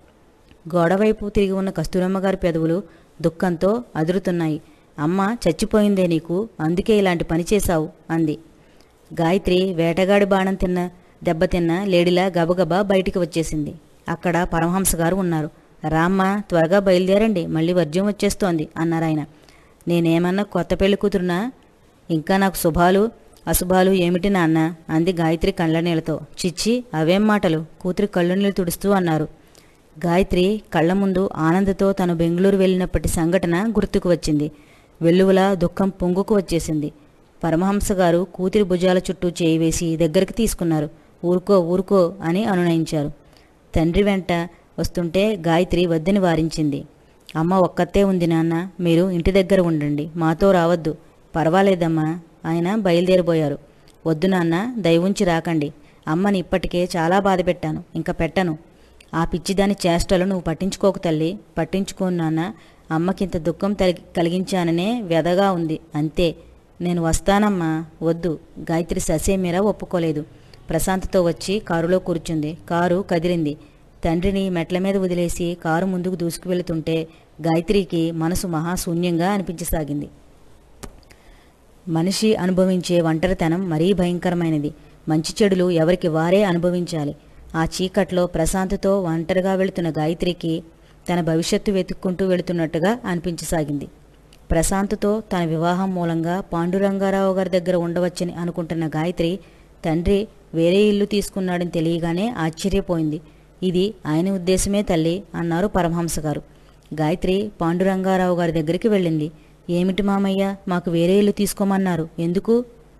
గోడవైపు తిరిగి ఉన్న కస్తూరమ్మ గారి పెదవులు దుఃఖంతో అదురుతున్నాయి అమ్మ చచ్చిపోయిందే నీకు అందుకే ఇలాంటి పని చేశావు అంది గాయత్రి వేటగాడి బాణం తిన్న దెబ్బతిన్న లేడిలా గబగబా బయటికి వచ్చేసింది అక్కడ పరమహంస గారు ఉన్నారు రామ్మ త్వరగా బయలుదేరండి మళ్ళీ వర్జ్యం వచ్చేస్తోంది అన్నారాయన నేనేమన్నా కొత్త పెళ్లి కూతురునా ఇంకా నాకు శుభాలు అశుభాలు ఏమిటి నాన్న అంది గాయత్రి కళ్ళ నీళ్ళతో చిచ్చి అవేం మాటలు కూతురి కళ్ళు నీళ్ళు తుడుస్తూ అన్నారు గాయత్రి కళ్ళ ముందు ఆనందతో తను బెంగళూరు వెళ్ళినప్పటి సంఘటన గుర్తుకు వచ్చింది వెల్లువలా దుఃఖం పొంగుకు వచ్చేసింది పరమహంస గారు కూతురి భుజాల చుట్టూ చేయి వేసి దగ్గరికి తీసుకున్నారు ఊరుకో ఊరుకో అని అనునయించారు తండ్రి వెంట వస్తుంటే గాయత్రి వద్దని వారించింది అమ్మ ఒక్కతే ఉంది నాన్న మీరు ఇంటి దగ్గర ఉండండి మాతో రావద్దు పర్వాలేదమ్మా ఆయన బయలుదేరిపోయారు వద్దు నాన్న దయవుంచి రాకండి అమ్మని ఇప్పటికే చాలా బాధ పెట్టాను ఇంకా పెట్టను ఆ పిచ్చిదాని చేష్టలు నువ్వు పట్టించుకోకు తల్లి పట్టించుకోను నాన్న అమ్మకింత దుఃఖం తలి కలిగించాననే వ్యధగా ఉంది అంతే నేను వస్తానమ్మా వద్దు గాయత్రి ససేమీరా ఒప్పుకోలేదు ప్రశాంత్తో వచ్చి కారులో కూర్చుంది కారు కదిలింది తండ్రిని మెట్ల మీద వదిలేసి కారు ముందుకు దూసుకు వెళుతుంటే గాయత్రికి మనసు మహాశూన్యంగా అనిపించసాగింది మనిషి అనుభవించే ఒంటరితనం మరీ భయంకరమైనది మంచి చెడులు ఎవరికి వారే అనుభవించాలి ఆ చీకట్లో ప్రశాంత్తో ఒంటరిగా వెళుతున్న గాయత్రికి తన భవిష్యత్తు వెతుక్కుంటూ వెళుతున్నట్టుగా అనిపించసాగింది ప్రశాంత్తో తన వివాహం మూలంగా పాండురంగారావు గారి దగ్గర ఉండవచ్చని అనుకుంటున్న గాయత్రి తండ్రి వేరే ఇల్లు తీసుకున్నాడని తెలియగానే ఆశ్చర్యపోయింది ఇది ఆయన ఉద్దేశమే తల్లి అన్నారు పరమహంస గారు గాయత్రి పాండురంగారావు గారి దగ్గరికి వెళ్ళింది ఏమిటి మామయ్య మాకు వేరే ఇల్లు తీసుకోమన్నారు ఎందుకు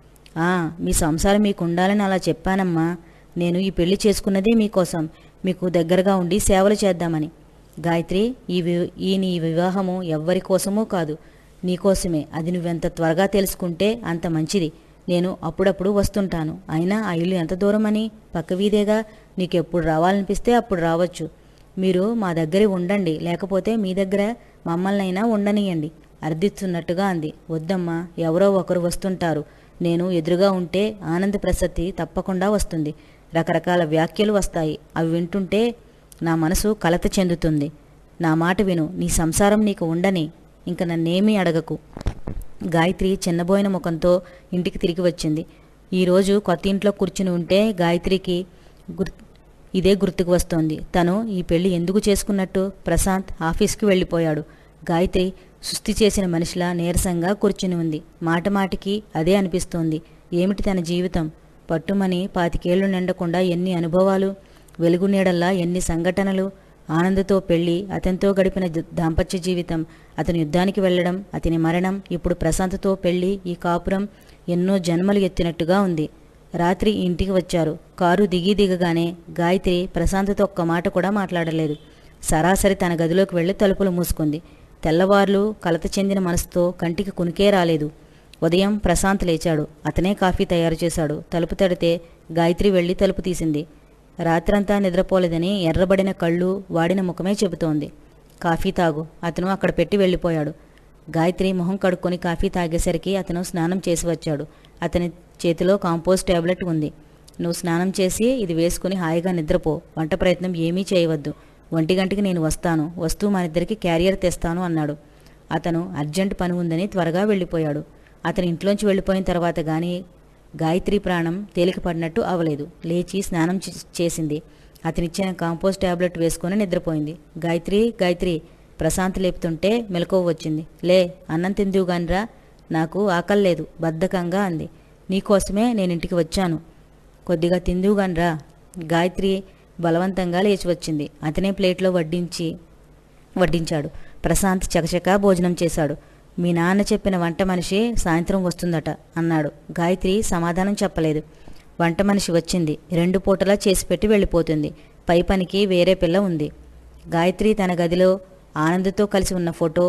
ఆ మీ సంసారం మీకు ఉండాలని అలా చెప్పానమ్మా నేను ఈ పెళ్లి చేసుకున్నదే మీకోసం మీకు దగ్గరగా ఉండి సేవలు చేద్దామని గాయత్రి ఈ వి ఈ నీ వివాహము ఎవ్వరి కోసమూ కాదు నీకోసమే అది నువ్వెంత త్వరగా తెలుసుకుంటే అంత మంచిది నేను అప్పుడప్పుడు వస్తుంటాను అయినా ఆ ఇల్లు ఎంత దూరమని పక్క వీధేగా నీకు ఎప్పుడు రావాలనిపిస్తే అప్పుడు రావచ్చు మీరు మా దగ్గర ఉండండి లేకపోతే మీ దగ్గర మమ్మల్నైనా ఉండనియండి అర్థిస్తున్నట్టుగా అంది వద్దమ్మా ఎవరో ఒకరు వస్తుంటారు నేను ఎదురుగా ఉంటే ఆనంద ప్రసక్తి తప్పకుండా వస్తుంది రకరకాల వ్యాఖ్యలు వస్తాయి అవి వింటుంటే నా మనసు కలత చెందుతుంది నా మాట విను నీ సంసారం నీకు ఉండని ఇంక నన్నేమీ అడగకు గాయత్రి చిన్నబోయిన ముఖంతో ఇంటికి తిరిగి వచ్చింది ఈరోజు కొత్త ఇంట్లో కూర్చుని ఉంటే గాయత్రికి గుర్ ఇదే గుర్తుకు వస్తోంది తను ఈ పెళ్లి ఎందుకు చేసుకున్నట్టు ప్రశాంత్ ఆఫీస్కి వెళ్ళిపోయాడు గాయత్రి సుస్థి చేసిన మనిషిలా నీరసంగా కూర్చుని ఉంది మాట మాటికి అదే అనిపిస్తోంది ఏమిటి తన జీవితం పట్టుమని పాతికేళ్లు నిండకుండా ఎన్ని అనుభవాలు వెలుగు నీడల్లా ఎన్ని సంఘటనలు ఆనందతో పెళ్లి అతనితో గడిపిన ద- దాంపత్య జీవితం అతని యుద్ధానికి వెళ్ళడం అతని మరణం ఇప్పుడు ప్రశాంత్తో పెళ్లి ఈ కాపురం ఎన్నో జన్మలు ఎత్తినట్టుగా ఉంది రాత్రి ఇంటికి వచ్చారు కారు దిగి దిగగానే గాయత్రి ప్రశాంత్తో ఒక్క మాట కూడా మాట్లాడలేదు సరాసరి తన గదిలోకి వెళ్లి తలుపులు మూసుకుంది తెల్లవార్లు కలత చెందిన మనసుతో కంటికి కునికే రాలేదు ఉదయం ప్రశాంత్ లేచాడు అతనే కాఫీ తయారు చేశాడు తలుపు తడితే గాయత్రి వెళ్లి తలుపు తీసింది రాత్రంతా నిద్రపోలేదని ఎర్రబడిన కళ్ళు వాడిన ముఖమే చెబుతోంది కాఫీ తాగు అతను అక్కడ పెట్టి వెళ్ళిపోయాడు గాయత్రి మొహం కడుక్కొని కాఫీ తాగేసరికి అతను స్నానం చేసి వచ్చాడు అతని చేతిలో కాంపోస్ట్ టాబ్లెట్ ఉంది నువ్వు స్నానం చేసి ఇది వేసుకుని హాయిగా నిద్రపో వంట ప్రయత్నం ఏమీ చేయవద్దు ఒంటి గంటకి నేను వస్తాను వస్తూ మన ఇద్దరికి క్యారియర్ తెస్తాను అన్నాడు అతను అర్జెంట్ పని ఉందని త్వరగా వెళ్ళిపోయాడు అతను ఇంట్లోంచి వెళ్ళిపోయిన తర్వాత గాని గాయత్రి ప్రాణం తేలికపడినట్టు అవలేదు లేచి స్నానం చే- చేసింది అతనిచ్చిన కాంపోస్ట్ టాబ్లెట్ వేసుకొని నిద్రపోయింది గాయత్రి గాయత్రి ప్రశాంత్ లేపుతుంటే మెలకువ వచ్చింది లే అన్నం తిందువు గానిరా నాకు ఆకలి లేదు బద్ధకంగా అంది నీకోసమే నేను ఇంటికి వచ్చాను కొద్దిగా తిందువు గానిరా గాయత్రి బలవంతంగా లేచి వచ్చింది అతనే ప్లేట్లో వడ్డించి వడ్డించాడు ప్రశాంత్ చకచకా భోజనం చేశాడు మీ నాన్న చెప్పిన వంట మనిషి సాయంత్రం వస్తుందట అన్నాడు గాయత్రి సమాధానం చెప్పలేదు వంట మనిషి వచ్చింది రెండు పూటలా చేసి పెట్టి వెళ్ళిపోతుంది పై పనికి వేరే పిల్ల ఉంది గాయత్రి తన గదిలో ఆనందతో కలిసి ఉన్న ఫోటో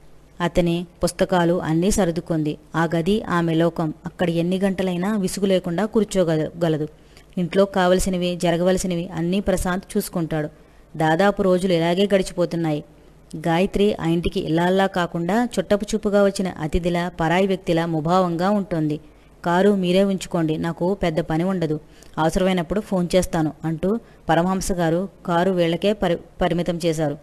అతని పుస్తకాలు అన్నీ సర్దుకుంది ఆ గది ఆమె లోకం అక్కడ ఎన్ని గంటలైనా విసుగు లేకుండా కూర్చోగలదు ఇంట్లో కావలసినవి జరగవలసినవి అన్నీ ప్రశాంత్ చూసుకుంటాడు దాదాపు రోజులు ఇలాగే గడిచిపోతున్నాయి గాయత్రి ఆ ఇంటికి ఇల్లాల్లా కాకుండా చుట్టపు చూపుగా వచ్చిన అతిథిలా పరాయి వ్యక్తిలా ముభావంగా ఉంటుంది కారు మీరే ఉంచుకోండి నాకు పెద్ద పని ఉండదు అవసరమైనప్పుడు ఫోన్ చేస్తాను అంటూ పరమహంస గారు కారు వీళ్లకే పరి పరిమితం చేశారు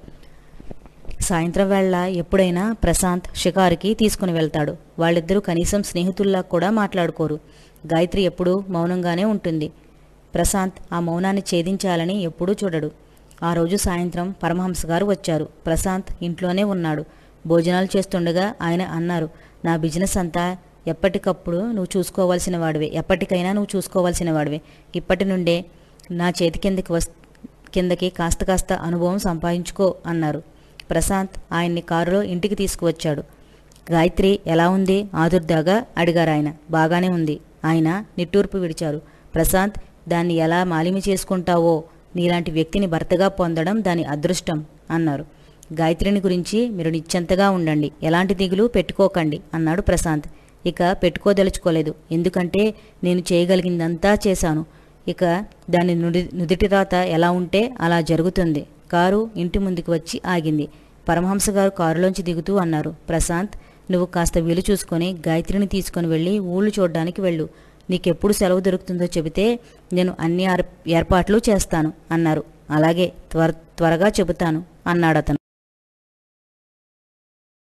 సాయంత్రం వేళ ఎప్పుడైనా ప్రశాంత్ షికారుకి తీసుకుని వెళ్తాడు వాళ్ళిద్దరూ కనీసం స్నేహితుల్లా కూడా మాట్లాడుకోరు గాయత్రి ఎప్పుడూ మౌనంగానే ఉంటుంది ప్రశాంత్ ఆ మౌనాన్ని ఛేదించాలని ఎప్పుడూ చూడడు ఆ రోజు సాయంత్రం పరమహంస గారు వచ్చారు ప్రశాంత్ ఇంట్లోనే ఉన్నాడు భోజనాలు చేస్తుండగా ఆయన అన్నారు నా బిజినెస్ అంతా ఎప్పటికప్పుడు నువ్వు చూసుకోవాల్సిన వాడివే ఎప్పటికైనా నువ్వు చూసుకోవాల్సిన వాడివే ఇప్పటి నుండే నా చేతి కిందకి వస్ కిందకి కాస్త కాస్త అనుభవం సంపాదించుకో అన్నారు ప్రశాంత్ ఆయన్ని కారులో ఇంటికి తీసుకువచ్చాడు గాయత్రి ఎలా ఉంది ఆదుర్దాగా అడిగారు ఆయన బాగానే ఉంది ఆయన నిట్టూర్పు విడిచారు ప్రశాంత్ దాన్ని ఎలా మాలిమి చేసుకుంటావో నీలాంటి వ్యక్తిని భర్తగా పొందడం దాని అదృష్టం అన్నారు గాయత్రిని గురించి మీరు నిశ్చంతగా ఉండండి ఎలాంటి దిగులు పెట్టుకోకండి అన్నాడు ప్రశాంత్ ఇక పెట్టుకోదలుచుకోలేదు ఎందుకంటే నేను చేయగలిగిందంతా చేశాను ఇక దాని నుడి నుదిటి రాత ఎలా ఉంటే అలా జరుగుతుంది కారు ఇంటి ముందుకు వచ్చి ఆగింది పరమహంస గారు కారులోంచి దిగుతూ అన్నారు ప్రశాంత్ నువ్వు కాస్త వీలు చూసుకొని గాయత్రిని తీసుకొని వెళ్ళి ఊళ్ళు చూడడానికి వెళ్ళు నీకెప్పుడు సెలవు దొరుకుతుందో చెబితే నేను అన్ని ఏర్- ఏర్పాట్లు చేస్తాను అన్నారు అలాగే త్వర త్వరగా చెబుతాను అన్నాడతను